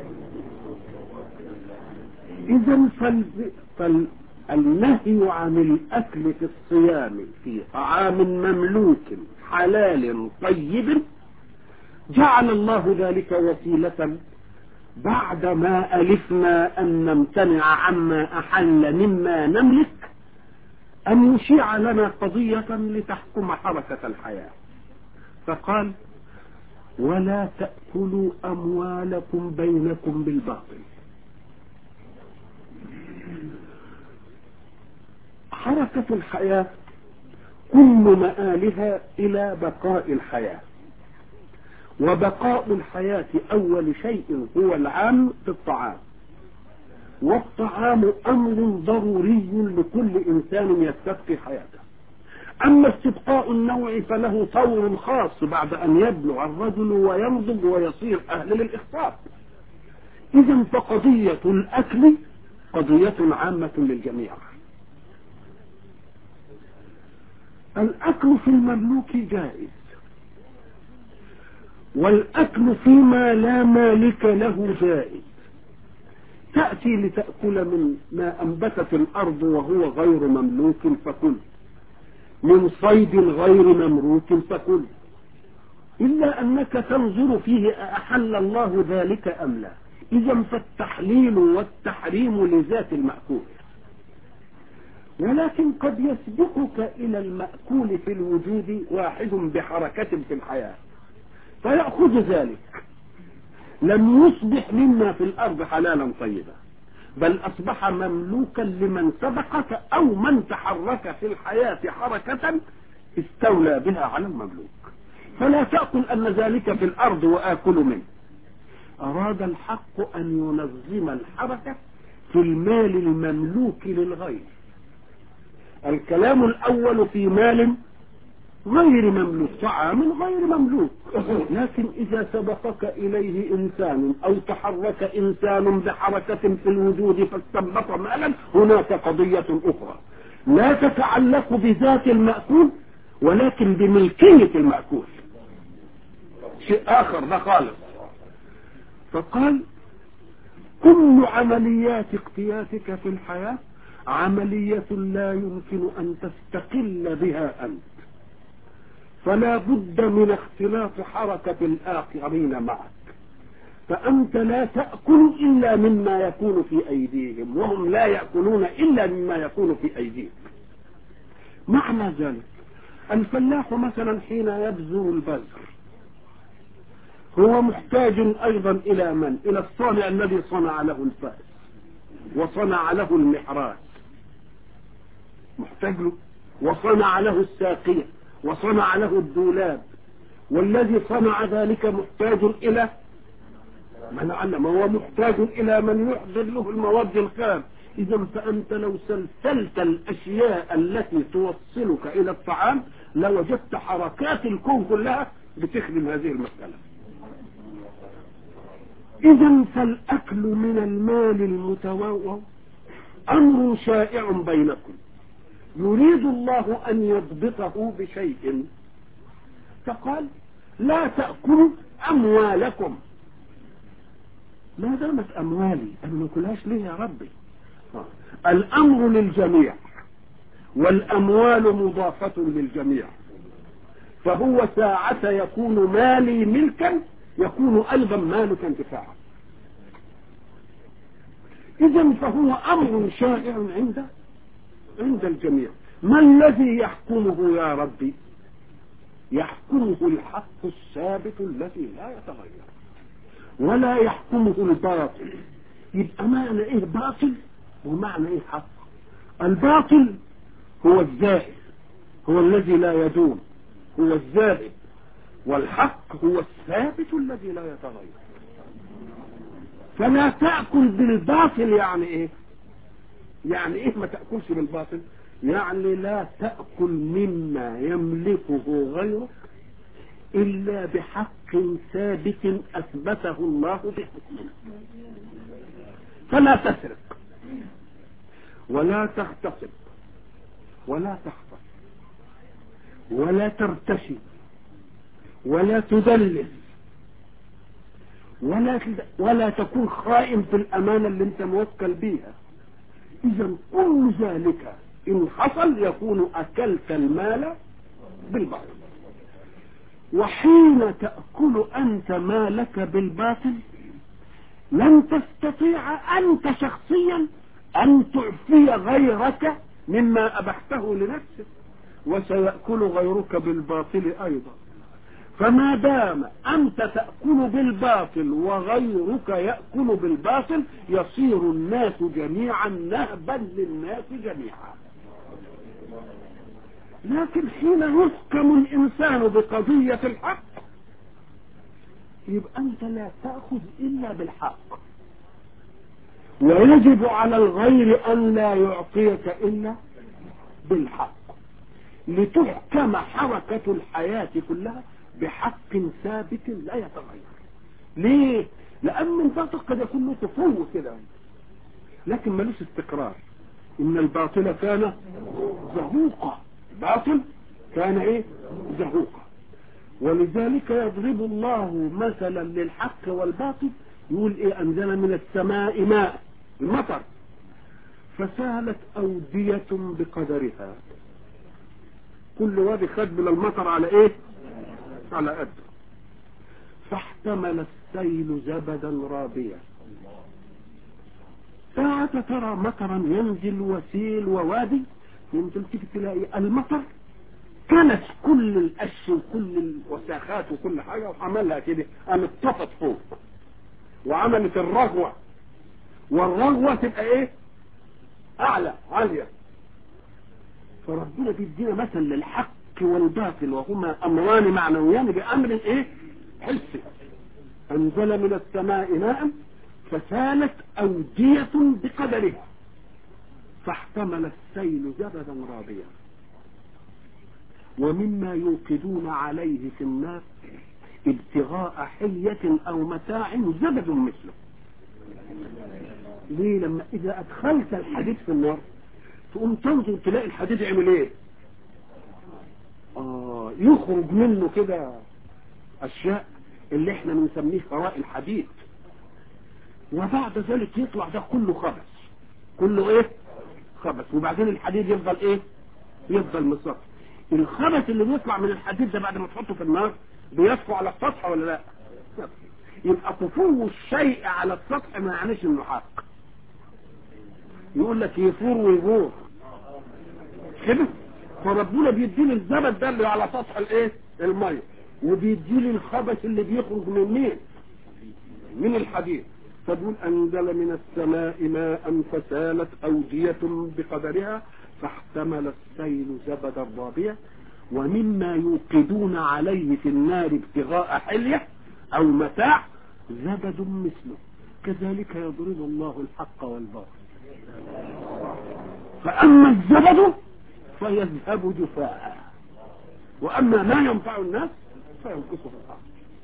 إذا فال... فالنهي عن الأكل في الصيام في طعام مملوك حلال طيب جعل الله ذلك وسيلة بعدما ألفنا أن نمتنع عما أحل مما نملك أن يشيع لنا قضية لتحكم حركة الحياة فقال ولا تأكلوا أموالكم بينكم بالباطل حركة الحياة كل مآلها إلى بقاء الحياة وبقاء الحياة أول شيء هو العام في الطعام والطعام أمر ضروري لكل إنسان يستبقي حياته أما استبقاء النوع فله طور خاص بعد أن يبلغ الرجل وينضج ويصير أهل للإخطاء إذا فقضية الأكل قضية عامة للجميع الأكل في المملوك جائز والأكل فيما لا مالك له جائز تأتي لتأكل من ما أنبتت الأرض وهو غير مملوك فكل من صيد غير ممروك فكل إلا أنك تنظر فيه أحل الله ذلك أم لا إذا فالتحليل والتحريم لذات المأكول ولكن قد يسبقك إلى المأكول في الوجود واحد بحركة في الحياة فيأخذ ذلك لم يصبح مما في الأرض حلالا طيبا بل أصبح مملوكا لمن سبقك أو من تحرك في الحياة حركة استولى بها على المملوك فلا تأكل أن ذلك في الأرض وآكل منه أراد الحق أن ينظم الحركة في المال المملوك للغير الكلام الأول في مال غير مملوك طعام غير مملوك لكن إذا سبقك إليه إنسان أو تحرك إنسان بحركة في الوجود فاستنبط مالا هناك قضية أخرى لا تتعلق بذات المأكول ولكن بملكية المأكول شيء آخر ده خالص فقال كل عمليات اقتياسك في الحياة عملية لا يمكن أن تستقل بها أنت فلا بد من اختلاط حركة الآخرين معك فأنت لا تأكل إلا مما يكون في أيديهم وهم لا يأكلون إلا مما يكون في أيديهم معنى ذلك الفلاح مثلا حين يبذر البذر هو محتاج أيضا إلى من إلى الصانع الذي صنع له الفأس وصنع له المحراث محتاج له وصنع له الساقية وصنع له الدولاب والذي صنع ذلك محتاج إلى من علم هو محتاج إلى من يحضر له المواد الخام إذا فأنت لو سلسلت الأشياء التي توصلك إلى الطعام لوجدت حركات الكون كلها بتخدم هذه المسألة إذا فالأكل من المال المتواضع أمر شائع بينكم يريد الله أن يضبطه بشيء فقال لا تأكلوا أموالكم ما دامت أموالي أنا ما كلهاش ليه يا ربي الأمر للجميع والأموال مضافة للجميع فهو ساعة يكون مالي ملكا يكون أيضا مالك انتفاعا إذا فهو أمر شائع عند عند الجميع ما الذي يحكمه يا ربي يحكمه الحق الثابت الذي لا يتغير ولا يحكمه الباطل يبقى معنى ايه باطل ومعنى ايه حق الباطل هو الزائل هو الذي لا يدوم هو الزائد والحق هو الثابت الذي لا يتغير فلا تأكل بالباطل يعني ايه يعني ايه ما تأكلش بالباطل يعني لا تأكل مما يملكه غيرك إلا بحق ثابت أثبته الله بحكمه فلا تسرق ولا تغتصب ولا تخطف ولا ترتشي ولا تدلس ولا ولا تكون خائن في الأمانة اللي أنت موكل بيها إذا كل ذلك إن حصل يكون أكلت المال بالباطل وحين تأكل أنت مالك بالباطل لن تستطيع أنت شخصيا أن تعفي غيرك مما أبحته لنفسك وسيأكل غيرك بالباطل أيضا فما دام أنت تأكل بالباطل وغيرك يأكل بالباطل يصير الناس جميعا نهبا للناس جميعا لكن حين يحكم الإنسان بقضية الحق يبقى أنت لا تأخذ إلا بالحق ويجب على الغير أن لا يعطيك إلا بالحق لتحكم حركة الحياة كلها بحق ثابت لا يتغير ليه لأن الباطل قد يكون له تفوه كده لكن ملوش استقرار إن الباطل كان زهوقا باطل كان ايه زهوقا ولذلك يضرب الله مثلا للحق والباطل يقول ايه انزل من السماء ماء المطر فسالت اودية بقدرها كل وادي خد من المطر على ايه على قد فاحتمل السيل زبدا رابيا ساعة ترى مطرا ينزل وسيل ووادي يمكن تيجي تلاقي المطر كانت كل القش وكل الوساخات وكل حاجة وعملها كده قامت طفت فوق وعملت الرغوة والرغوة تبقى ايه اعلى عالية فربنا بيدينا مثل للحق والباطل وهما امران معنويان بامر ايه حسي انزل من السماء ماء فسالت اودية بقدرها فاحتمل السيل زبدا رابيا ومما يوقدون عليه في النار ابتغاء حية او متاع زبد مثله ليه لما اذا ادخلت الحديد في النار تقوم تنظر تلاقي الحديد يعمل ايه اه يخرج منه كده اشياء اللي احنا بنسميه فراء الحديد وبعد ذلك يطلع ده كله خبث كله ايه خبث وبعدين الحديد يفضل ايه يفضل مصفى الخبث اللي بيطلع من الحديد ده بعد ما تحطه في النار بيطفو على السطح ولا لا يبقى طفو الشيء على السطح ما يعنيش انه حق يقول لك يفور ويبور كده فربنا بيديني الزبد ده اللي على سطح الايه الميه وبيديني الخبث اللي بيخرج من مين من الحديد فبيقول أنزل من السماء ماء فسالت أودية بقدرها فاحتمل السيل زبدا رابيا ومما يوقدون عليه في النار ابتغاء حلية أو متاع زبد مثله كذلك يضرب الله الحق والباطل فأما الزبد فيذهب جفاء وأما ما ينفع الناس فينقص في الأرض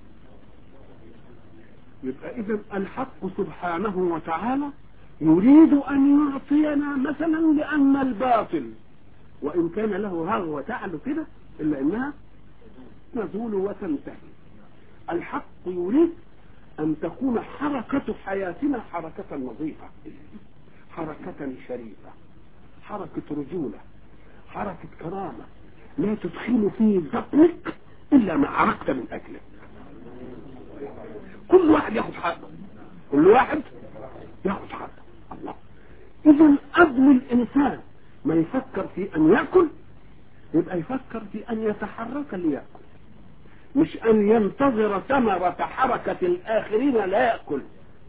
يبقى إذا الحق سبحانه وتعالى يريد أن يعطينا مثلا لأن الباطل وإن كان له رغوة تعلو كده إلا إنها تزول وتنتهي الحق يريد أن تكون حركة حياتنا حركة نظيفة حركة شريفة حركة رجولة حركة كرامة لا تدخل في بطنك الا ما عرقت من اجله كل واحد ياخد حقه كل واحد ياخد حقه الله اذا قبل الانسان ما يفكر في ان ياكل يبقى يفكر في ان يتحرك ليأكل مش ان ينتظر ثمرة حركة الاخرين لا يأكل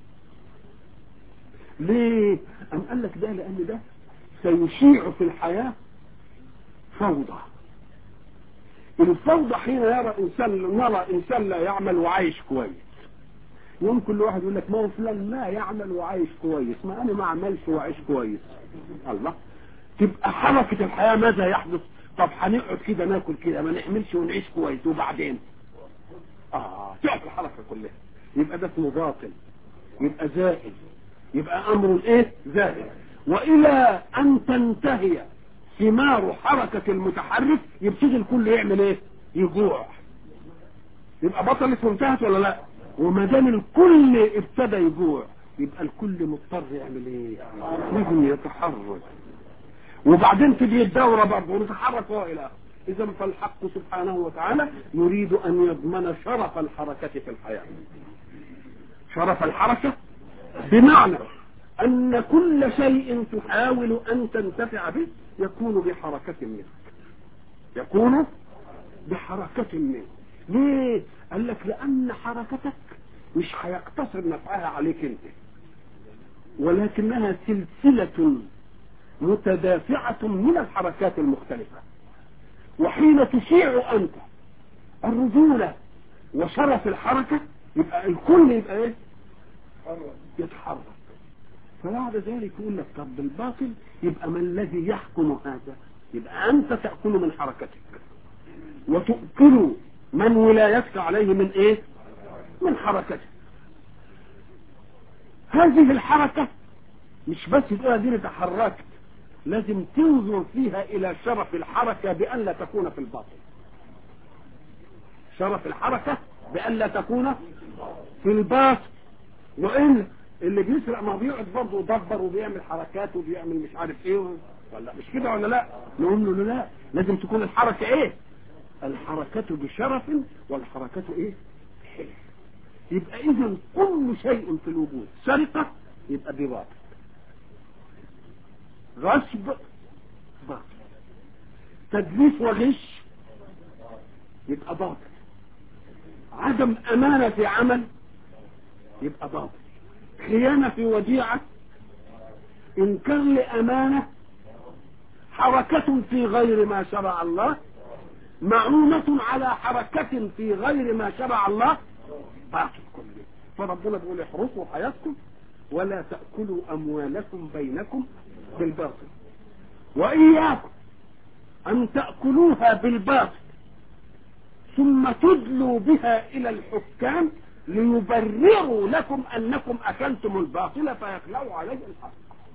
ليه ام قال لك ده لان ده سيشيع في الحياة فوضى الفوضى حين يرى انسان نرى انسان لا يعمل وعايش كويس يوم كل واحد يقول لك ما هو فلان لا يعمل وعايش كويس ما انا ما اعملش وعايش كويس الله تبقى حركة الحياة ماذا يحدث طب هنقعد كده ناكل كده ما نعملش ونعيش كويس وبعدين اه تقف الحركة كلها يبقى ده اسمه باطل يبقى زائد يبقى امر ايه زائد والى ان تنتهي ثمار حركة المتحرك يبتدي الكل يعمل ايه يجوع يبقى بطلت وانتهت ولا لا وما دام الكل ابتدى يجوع يبقى الكل مضطر يعمل ايه لازم يتحرك وبعدين تجي الدورة برضه ونتحرك والى اخره اذا فالحق سبحانه وتعالى يريد ان يضمن شرف الحركة في الحياة شرف الحركة بمعنى ان كل شيء تحاول ان تنتفع به يكون بحركة منك يكون بحركة منك ليه قال لك لان حركتك مش هيقتصر نفعها عليك انت ولكنها سلسلة متدافعة من الحركات المختلفة وحين تشيع انت الرجولة وشرف الحركة يبقى الكل يبقى ايه يتحرك فبعد ذلك يقول لك طب الباطل يبقى ما الذي يحكم هذا يبقى انت تأكل من حركتك وتؤكل من ولايتك عليه من ايه من حركتك هذه الحركة مش بس تقول دي تحركت لازم تنظر فيها الى شرف الحركة بان لا تكون في الباطل شرف الحركة بان لا تكون في الباطل وان اللي بيسرق ما بيقعد برضه يدبر وبيعمل حركات وبيعمل مش عارف ايه ولا مش كده ولا لا نقول له لا لازم تكون الحركة ايه الحركة بشرف والحركة ايه حلف يبقى اذا كل شيء في الوجود سرقة يبقى بباطل غصب باطل تدليس وغش يبقى باطل عدم امانة في عمل يبقى باطل خيانة في وديعة انكار لامانة حركة في غير ما شرع الله معونة على حركة في غير ما شرع الله باطل كله فربنا بيقول احرصوا حياتكم ولا تأكلوا أموالكم بينكم بالباطل وإياكم أن تأكلوها بالباطل ثم تدلوا بها إلى الحكام ليبرروا لكم أنكم أكلتم الباطل فيخلعوا عليه الحق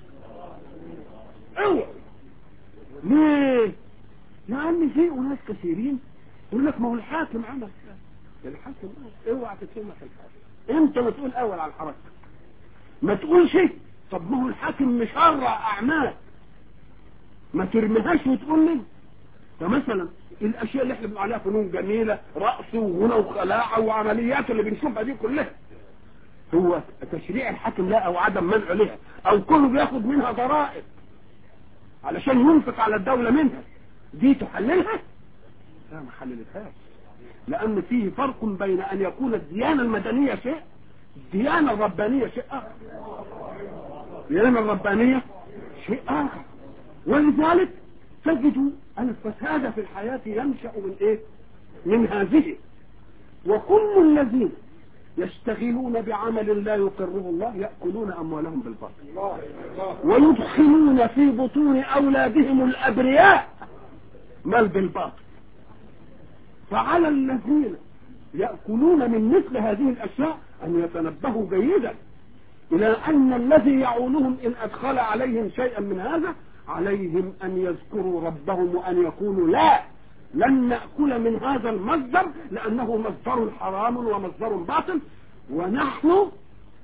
اوعوا ليه؟ لأن في أناس كثيرين يقول لك ما هو الحاكم عمل الحاكم اوعى تتهمك الحاكم انت مسؤول اول على الحركه ما تقولش طب ما هو الحاكم مشرع اعمال ما ترميهاش وتقول لي فمثلا الاشياء اللي احنا بنقول عليها فنون جميله رقص وغنى وخلاعه وعمليات اللي بنشوفها دي كلها هو تشريع الحاكم لا او عدم منعه لها او كله بياخد منها ضرائب علشان ينفق على الدوله منها دي تحللها لا ما حللتهاش لان فيه فرق بين ان يكون الديانه المدنيه شيء الديانه الربانيه شيء اخر الديانه الربانيه شيء اخر ولذلك تجد الفساد في الحياه ينشا من ايه من هذه وكل الذين يشتغلون بعمل لا يقره الله يأكلون أموالهم بالباطل ويدخلون في بطون أولادهم الأبرياء مال بالباطل فعلى الذين يأكلون من مثل هذه الأشياء أن يتنبهوا جيدا إلى أن الذي يعونهم إن أدخل عليهم شيئا من هذا عليهم أن يذكروا ربهم وأن يقولوا لا لن نأكل من هذا المصدر لأنه مصدر حرام ومصدر باطل ونحن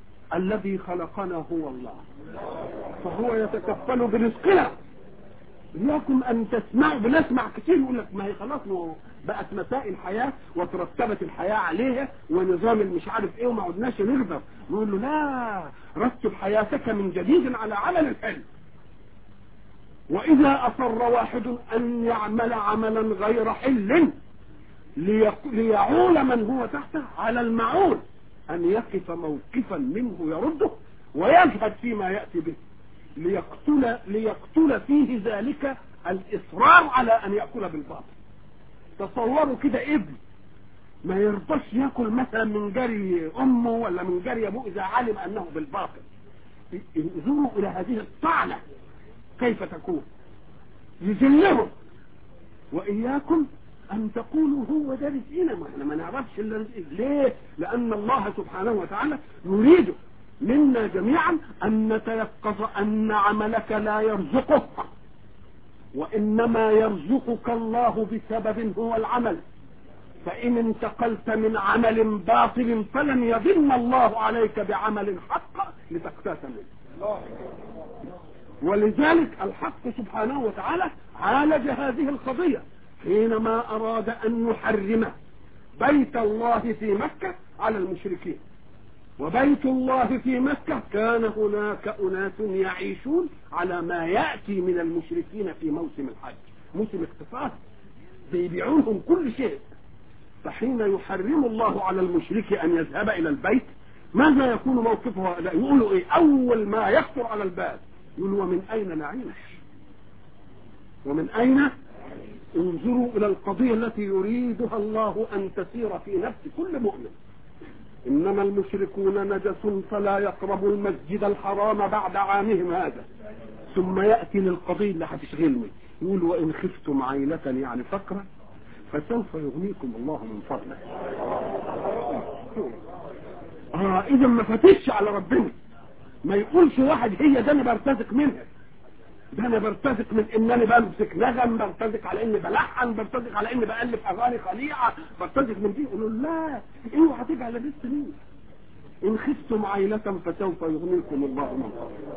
الذي خلقنا هو الله فهو يتكفل برزقنا إياكم أن تسمعوا بنسمع كتير يقول لك ما هي خلاص بقت مسائل حياة وترتبت الحياة عليها ونظام المش عارف إيه وما عدناش نقدر نقول له لا رتب حياتك من جديد على عمل الحلم وإذا أصر واحد أن يعمل عملا غير حل ليعول من هو تحته على المعول أن يقف موقفا منه يرده ويجهد فيما يأتي به ليقتل, ليقتل فيه ذلك الإصرار على أن يأكل بالباطل تصوروا كده ابن ما يرضاش ياكل مثلا من جري أمه ولا من جري أبوه إذا علم أنه بالباطل انظروا إلى هذه الطعنة كيف تكون يذلهم وإياكم أن تقولوا هو ده رزقنا ما احنا ما نعرفش إلا رزق ليه؟ لأن الله سبحانه وتعالى يريد منا جميعا أن نتيقظ أن عملك لا يرزقك وإنما يرزقك الله بسبب هو العمل فإن انتقلت من عمل باطل فلن يضن الله عليك بعمل حق لتقتات منه ولذلك الحق سبحانه وتعالى عالج هذه القضية حينما أراد أن يحرم بيت الله في مكة على المشركين وبيت الله في مكة كان هناك أناس يعيشون على ما يأتي من المشركين في موسم الحج موسم اقتصاد بيبيعونهم كل شيء فحين يحرم الله على المشرك أن يذهب إلى البيت ماذا يكون موقفه لا يقولوا إيه أول ما يخطر على الباب يقولوا ومن أين نعيش ومن أين انظروا إلى القضية التي يريدها الله أن تسير في نفس كل مؤمن إنما المشركون نجس فلا يقربوا المسجد الحرام بعد عامهم هذا ثم يأتي للقضية اللي هتشغلني يقول وإن خفتم عيلة يعني فقرة فسوف يغنيكم الله من فضله اه اذا ما فتش على ربنا ما يقولش واحد هي ده انا برتزق منها ده انا برتزق من انني بمسك نغم برتزق على اني بلحن برتزق على اني بالف اغاني خليعه برتزق من دي يقولوا لا اوعى تجعل الرزق مين ان خفتم عيلة فسوف يغنيكم الله من فضله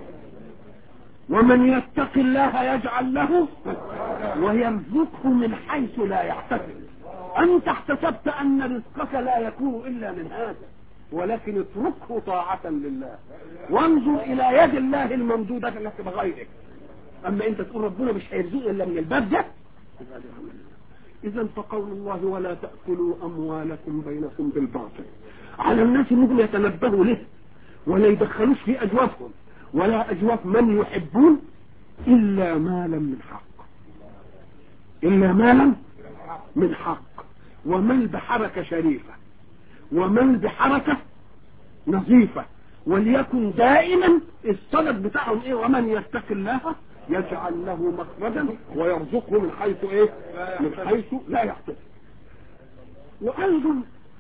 ومن يتق الله يجعل له ويرزقه من حيث لا يحتسب انت احتسبت ان رزقك لا يكون الا من هذا ولكن اتركه طاعة لله وانظر الى يد الله الممدودة التي بغيرك اما انت تقول ربنا مش هيرزقه الا من الباب ده اذا فقول الله ولا تأكلوا اموالكم بينكم بالباطل على الناس انهم يتنبهوا له ولا يدخلوش في اجوافهم ولا اجواف من يحبون الا مالا من حق الا مالا من حق ومن بحركة شريفة ومن بحركة نظيفة وليكن دائما الصدد بتاعهم ايه ومن يتق الله يجعل له مخرجا ويرزقه من حيث ايه من حيث لا يحتسب وايضا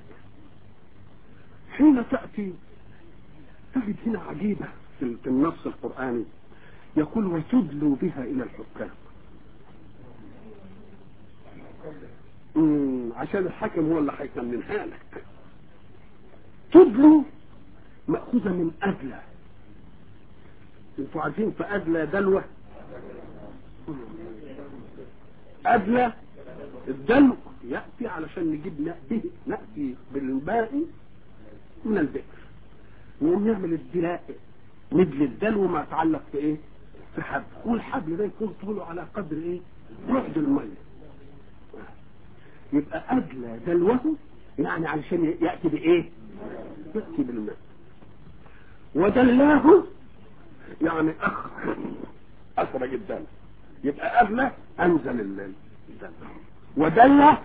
حين تأتي تجد هنا عجيبة في النص القرآني يقول وتدلوا بها إلى الحكام عشان الحاكم هو اللي هيكملها لك تدلوا مأخوذة من أدلى انتوا عارفين في أدلى دلوة أدلى الدلو يأتي علشان نجيب نأتي, نأتي بالباقي من البئر ونقوم نعمل الدلاء ندل الدلو ما يتعلق في ايه في حبل والحبل ده يكون طوله على قدر ايه بعد الميه يبقى ادلى دلوه يعني علشان ياتي بايه ياتي بالماء ودلاه يعني اخ اخرج الدم يبقى ادلى انزل الدم ودلى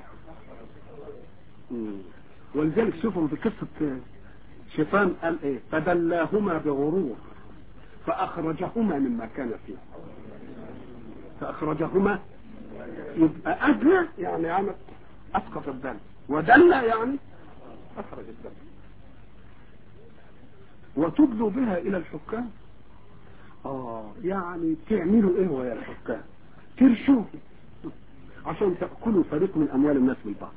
ولذلك شوفوا في قصه شيطان قال ايه فدلاهما بغرور فاخرجهما مما كان فيه فاخرجهما يبقى ادنى يعني عمل اسقط الدم ودل يعني اخرج الدم وتبدوا بها الى الحكام اه يعني تعملوا ايه ويا الحكام ترشوه عشان تاكلوا فريق من اموال الناس بالباطل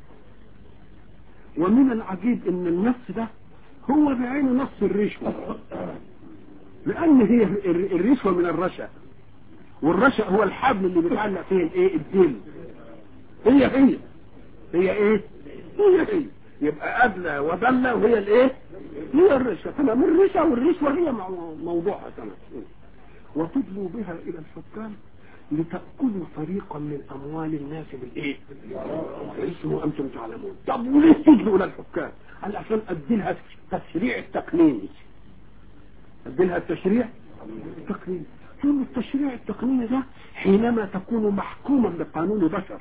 ومن العجيب ان النص ده هو بعينه نص الرشوة لأن هي الرشوة من الرشا والرشا هو الحبل اللي بيتعلق فيه الايه الديل هي هي هي ايه هي هي يبقى أدلى وبلى وهي الايه هي الرشا تمام الرشا والرشوة هي مو- موضوعها تمام وتدلوا بها الى الحكام لتأكلوا فريقا من اموال الناس بالايه بالاسم وانتم تعلمون طب وليه تدلوا الى الحكام قال عشان اديلها التشريع التقنيني اديلها التشريع التقنيني ثم التشريع التقنيني ده حينما تكون محكوما بقانون بشر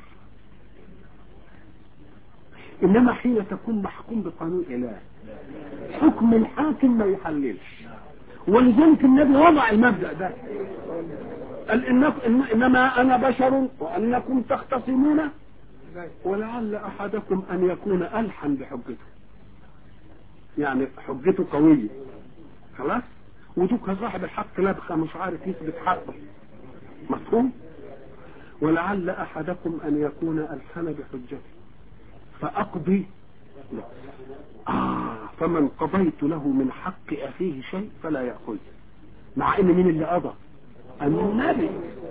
انما حين تكون محكوم بقانون اله حكم الحاكم ما يحللش ولذلك النبي وضع المبدأ ده قال إنك إن إنما أنا بشر وأنكم تختصمون ولعل أحدكم أن يكون ألحن بحجته يعني حجته قوية خلاص ودوك صاحب الحق لبخة مش عارف يثبت حقه مفهوم ولعل أحدكم أن يكون ألحن بحجته فأقضي له آه فمن قضيت له من حق أخيه شيء فلا يأخذ مع إن مين اللي قضى النبي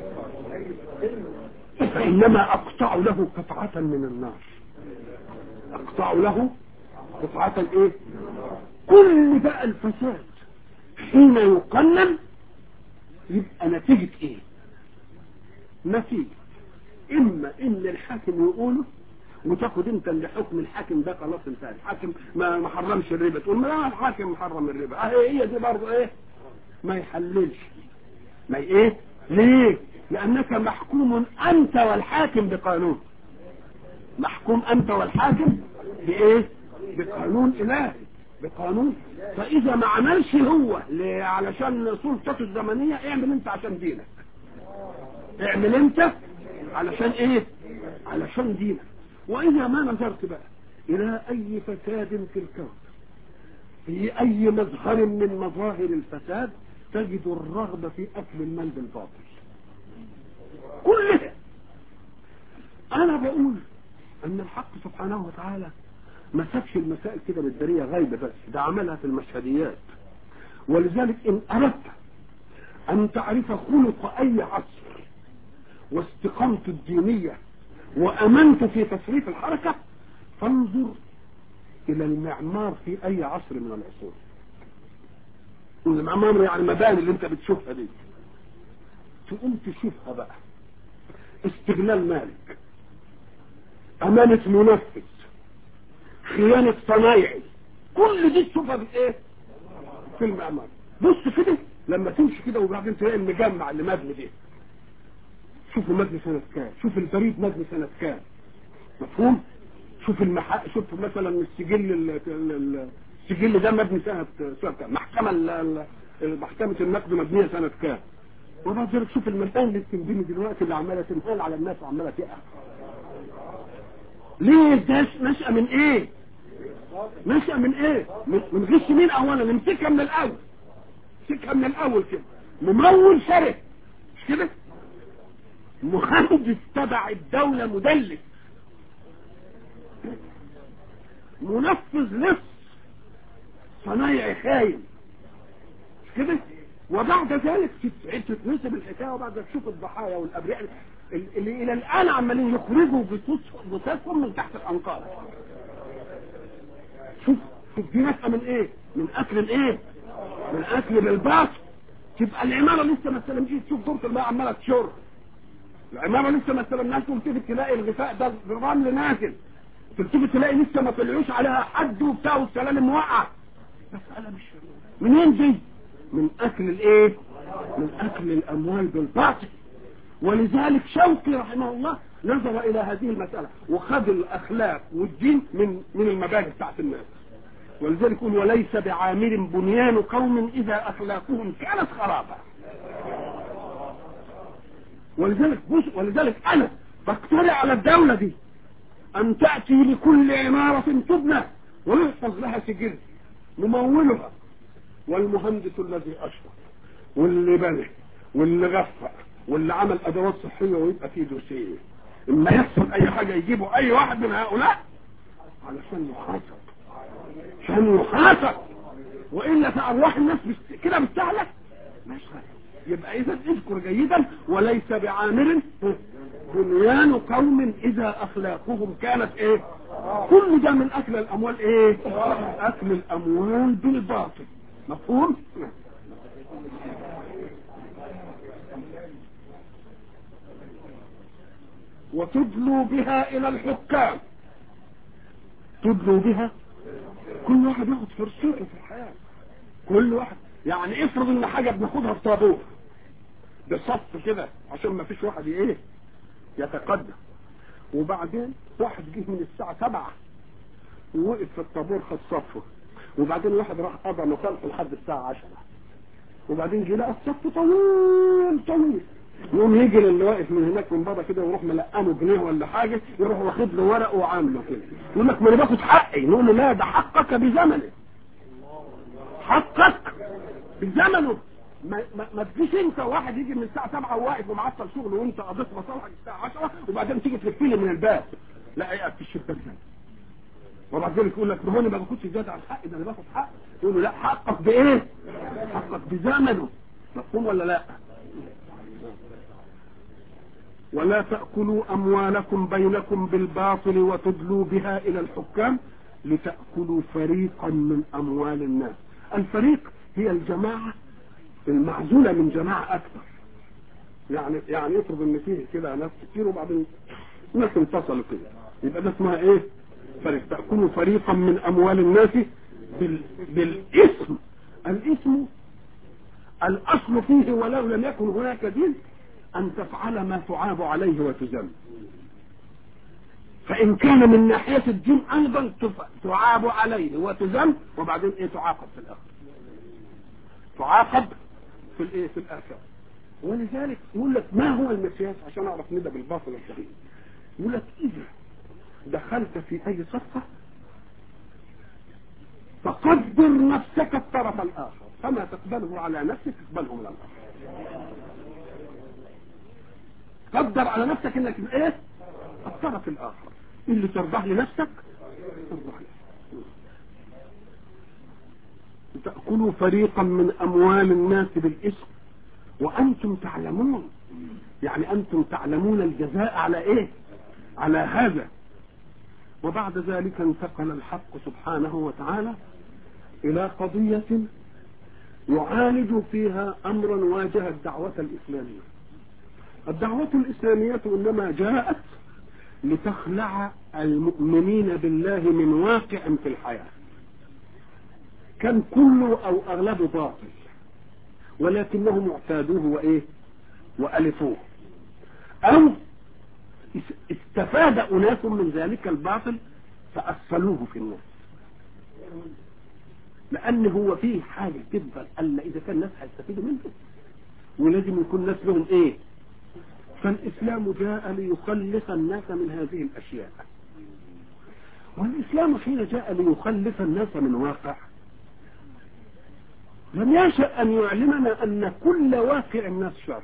فإنما أقطع له قطعة من النار أقطع له قطعة إيه كل بقى الفساد حين يقنن يبقى نتيجة إيه نتيجة إما إن الحاكم يقوله وتاخد انت اللي حكم الحاكم ده خلاص انتهى الحاكم ما ما حرمش الربا تقول ما الحاكم محرم الربا اه هي دي برضه ايه ما يحللش ما ايه ليه لانك محكوم انت والحاكم بقانون محكوم انت والحاكم بايه بقانون الهي بقانون فاذا ما عملش هو ل- علشان سلطته الزمنيه اعمل انت عشان دينك اعمل انت علشان ايه علشان دينك واذا ما نظرت بقى الى اي فساد في الكون في اي مظهر من مظاهر الفساد تجد الرغبة في اكل المال بالباطل كلها انا بقول ان الحق سبحانه وتعالى ما سابش المسائل كده بالدارية غايبة بس ده عملها في المشهديات ولذلك ان اردت ان تعرف خلق اي عصر واستقامته الدينية وامنت في تصريف الحركة فانظر الى المعمار في اي عصر من العصور المعمار يعني المباني اللي انت بتشوفها دي تقوم تشوفها بقى استغلال مالك امانة منفذ خيانة صنايعي كل دي تشوفها في ايه في المعمار بص كده لما تمشي كده وبعدين تلاقي المجمع اللي مبني ده شوف المبني سنة كام شوف البريد مبني سنة كام مفهوم شوف المح... شوف مثلا السجل ال... ال- السجل ده مبني سنة سنة كام محكمة ال... ال- محكمة النقد مبنية سنة كام وبعد ذلك شوف المكان اللي بتنبني دلوقتي اللي عمالة تنهال على الناس وعمالة تقع ليه ده نشأة من ايه نشأة من ايه من من غش مين اولا نمسكها من الاول نمسكها من الاول كده ممول شرف مش كده مهندس تبع الدولة مدلس منفذ لص صنايعي خاين مش كده وبعد ذلك تت- تتنسب الحكايه وبعد ذلك تشوف الضحايا والابرياء اللي الى الان عمالين يخرجوا جثث- جثثهم من تحت الانقاض شوف شوف دي نشأة من ايه من اكل الايه من اكل بالباطل تبقى العماره لسه ما استلمتش تشوف دورة الماء عماله تشر العماره لسه ما استلمناش تلتفت تلاقي الغفاء ده الرمل نازل تلتفت تلاقي لسه ما طلعوش عليها حد وبتاع والسلالم موقع مسألة مش منين دي من اكل الايه من اكل الاموال بالباطل ولذلك شوقي رحمه الله نظر الى هذه المسألة وخذ الاخلاق والدين من من المبادئ بتاعت الناس ولذلك يقول وليس بعامر بنيان قوم اذا اخلاقهم كانت خرابا ولذلك بص ولذلك انا بقترح على الدولة دي ان تأتي لكل عمارة تبنى ويحفظ لها سجل نمولها والمهندس الذي اشرف واللي بنى واللي غفى واللي عمل ادوات صحية ويبقى فيه دوسيه اما يحصل اي حاجة يجيبوا اي واحد من هؤلاء علشان يحاسب عشان يحاسب والا فارواح الناس بس- كده بتستهلك مش غير. يبقى اذا اذكر جيدا وليس بعامر بنيان قوم اذا اخلاقهم كانت ايه كل ده من اكل الاموال ايه اكل الاموال بالباطل مفهوم وتدلوا بها الى الحكام تدلوا بها كل واحد ياخد فرصته في الحياه كل واحد يعني افرض ان حاجه بناخدها في طابور بصف كده عشان ما فيش واحد ايه يتقدم وبعدين واحد جه من الساعه 7 ووقف في الطابور خد صفه وبعدين واحد راح قضى مصالحه لحد الساعه 10 وبعدين جه لقى الصف طويل طويل يقوم يجي للي واقف من هناك من بره كده ويروح ملقمه جنيه ولا حاجه يروح واخد له ورقه وعامله كده يقول لك ما انا باخد حقي نقول له لا ده حقك بزمنه حقك بزمنه ما, ما, ما تجيش انت واحد يجي من الساعه 7 وواقف ومعطل شغله وانت قضيت مصالحك الساعه 10 وبعدين تيجي تلفلي من الباب لا ايه في الشركه ازاي وبعد ذلك يقول لك ما هو انا ما باخدش زياده عن حقي ده انا باخد حق يقول له لا حقك بايه؟ حقك بزمنه مفهوم ولا لا؟ ولا تأكلوا أموالكم بينكم بالباطل وتدلوا بها إلى الحكام لتأكلوا فريقا من أموال الناس الفريق هي الجماعة المعزولة من جماعة أكثر يعني يعني يفرض إن فيه كده ناس كتير وبعدين ناس انفصلوا كده يبقى ده اسمها إيه؟ فريق تأكلوا فريقا من أموال الناس بال... بالاسم الاسم الأصل فيه ولو لم يكن هناك دين أن تفعل ما تعاب عليه وتذم فإن كان من ناحية الدين أيضا تعاب عليه وتذم وبعدين إيه تعاقب في الآخر تعاقب في الإيه في الآخر ولذلك يقول لك ما هو المقياس عشان أعرف ندى بالباطل الصحيح يقول لك إذا دخلت في أي صفقة فقدر نفسك الطرف الآخر فما تقبله على نفسك تقبله من الآخر قدر على نفسك انك ايه الطرف الاخر اللي ترضاه لنفسك ترضاه تأكلوا فريقا من اموال الناس بالاسم وانتم تعلمون يعني انتم تعلمون الجزاء على ايه على هذا وبعد ذلك انتقل الحق سبحانه وتعالى الى قضية يعالج فيها امرا واجه الدعوة الاسلامية الدعوة الإسلامية إنما جاءت لتخلع المؤمنين بالله من واقع في الحياة كان كله أو أغلبه باطل ولكنهم اعتادوه وإيه وألفوه أو استفاد أناس من ذلك الباطل فأصلوه في الناس لأن هو فيه حاجة تبقى ألا إذا كان الناس هيستفيدوا منه ولازم يكون الناس لهم إيه فالإسلام جاء ليخلص الناس من هذه الأشياء والإسلام حين جاء ليخلص الناس من واقع لم يشأ أن يعلمنا أن كل واقع الناس شر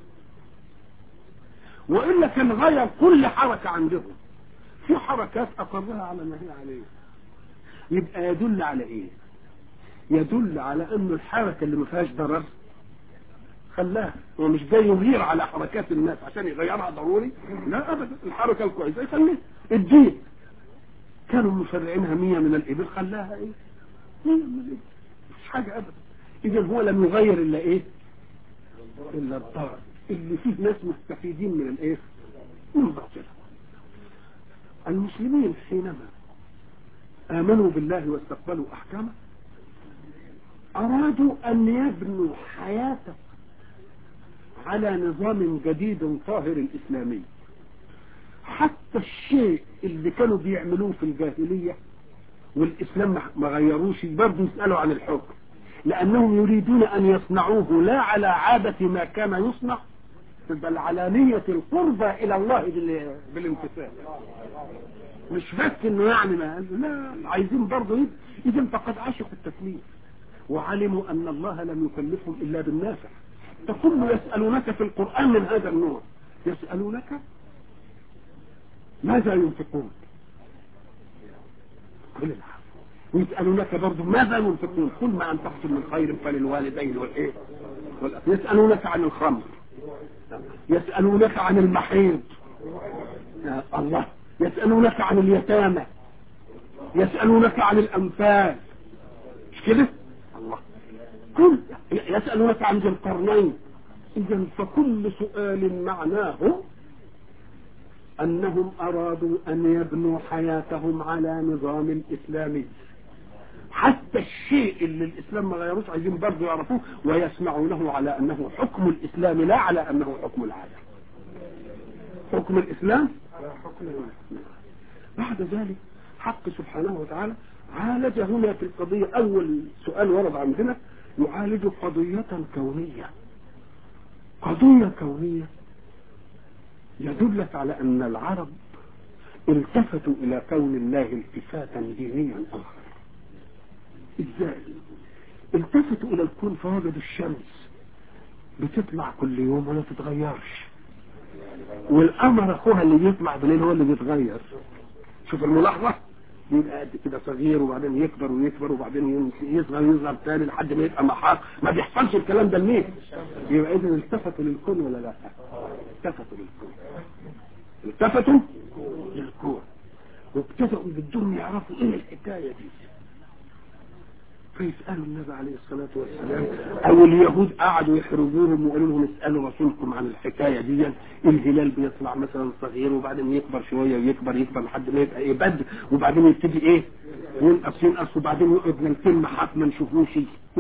وإلا كان غير كل حركة عندهم في حركات أقرها على ما هي عليه يبقى يدل على إيه يدل على أن الحركة اللي ما فيهاش ضرر خلاها هو مش جاي يغير على حركات الناس عشان يغيرها ضروري لا ابدا الحركه الكويسه يخليها الدين كانوا مشرعينها مية من الابل خلاها ايه مية من الابل مش حاجه ابدا اذا هو لم يغير الا ايه الا الضرر اللي فيه ناس مستفيدين من الايه من باطلها المسلمين حينما امنوا بالله واستقبلوا احكامه ارادوا ان يبنوا حياتهم على نظام جديد طاهر اسلامي حتى الشيء اللي كانوا بيعملوه في الجاهلية والاسلام ما غيروش برضه يسألوا عن الحكم لانهم يريدون ان يصنعوه لا على عادة ما كان يصنع بل على نية القربى الى الله بالامتثال مش بس انه يعني ما لا عايزين برضه اذا فقد عشقوا التكليف وعلموا ان الله لم يكلفهم الا بالنافع فكل يسألونك في القرآن من هذا النوع يسألونك ماذا ينفقون قل العفو ويسألونك برضه ماذا ينفقون كل ما أنفقتم من خير فللوالدين والإيه يسألونك عن الخمر يسألونك عن المحيض يا الله يسألونك عن اليتامى يسألونك عن الأنفال مش كده الله كل يسألونك عن ذي القرنين إذا فكل سؤال معناه أنهم أرادوا أن يبنوا حياتهم على نظام الإسلامي حتى الشيء اللي الإسلام ما غيروش عايزين برضه يعرفوه ويسمعونه على أنه حكم الإسلام لا على أنه حكم العالم حكم الإسلام على حكم الله بعد ذلك حق سبحانه وتعالى عالج هنا في القضية أول سؤال ورد عندنا يعالج قضية كونية قضية كونية يدلك على أن العرب التفتوا إلى كون الله التفاتا دينيا آخر إزاي؟ التفتوا إلى الكون فوجدوا الشمس بتطلع كل يوم ولا تتغيرش والقمر أخوها اللي بيطلع بالليل هو اللي بيتغير شوف الملاحظة يبقى قد كده صغير وبعدين يكبر ويكبر وبعدين يصغر يصغر تاني لحد ما يبقى محاق ما بيحصلش الكلام ده ليه؟ يبقى اذا التفتوا للكون ولا لا؟ التفتوا للكون التفتوا للكون وابتدأوا بدهم يعرفوا ايه الحكاية دي فيسألوا النبي عليه الصلاة والسلام أو اليهود قعدوا يحرجوهم وقالوا لهم اسألوا رسولكم عن الحكاية دي الهلال بيطلع مثلا صغير وبعدين يكبر شوية ويكبر يكبر لحد ما يبقى ايه بدر وبعدين يبتدي ايه ينقص ينقص وبعدين يقعد من كلمة حق ما نشوفوش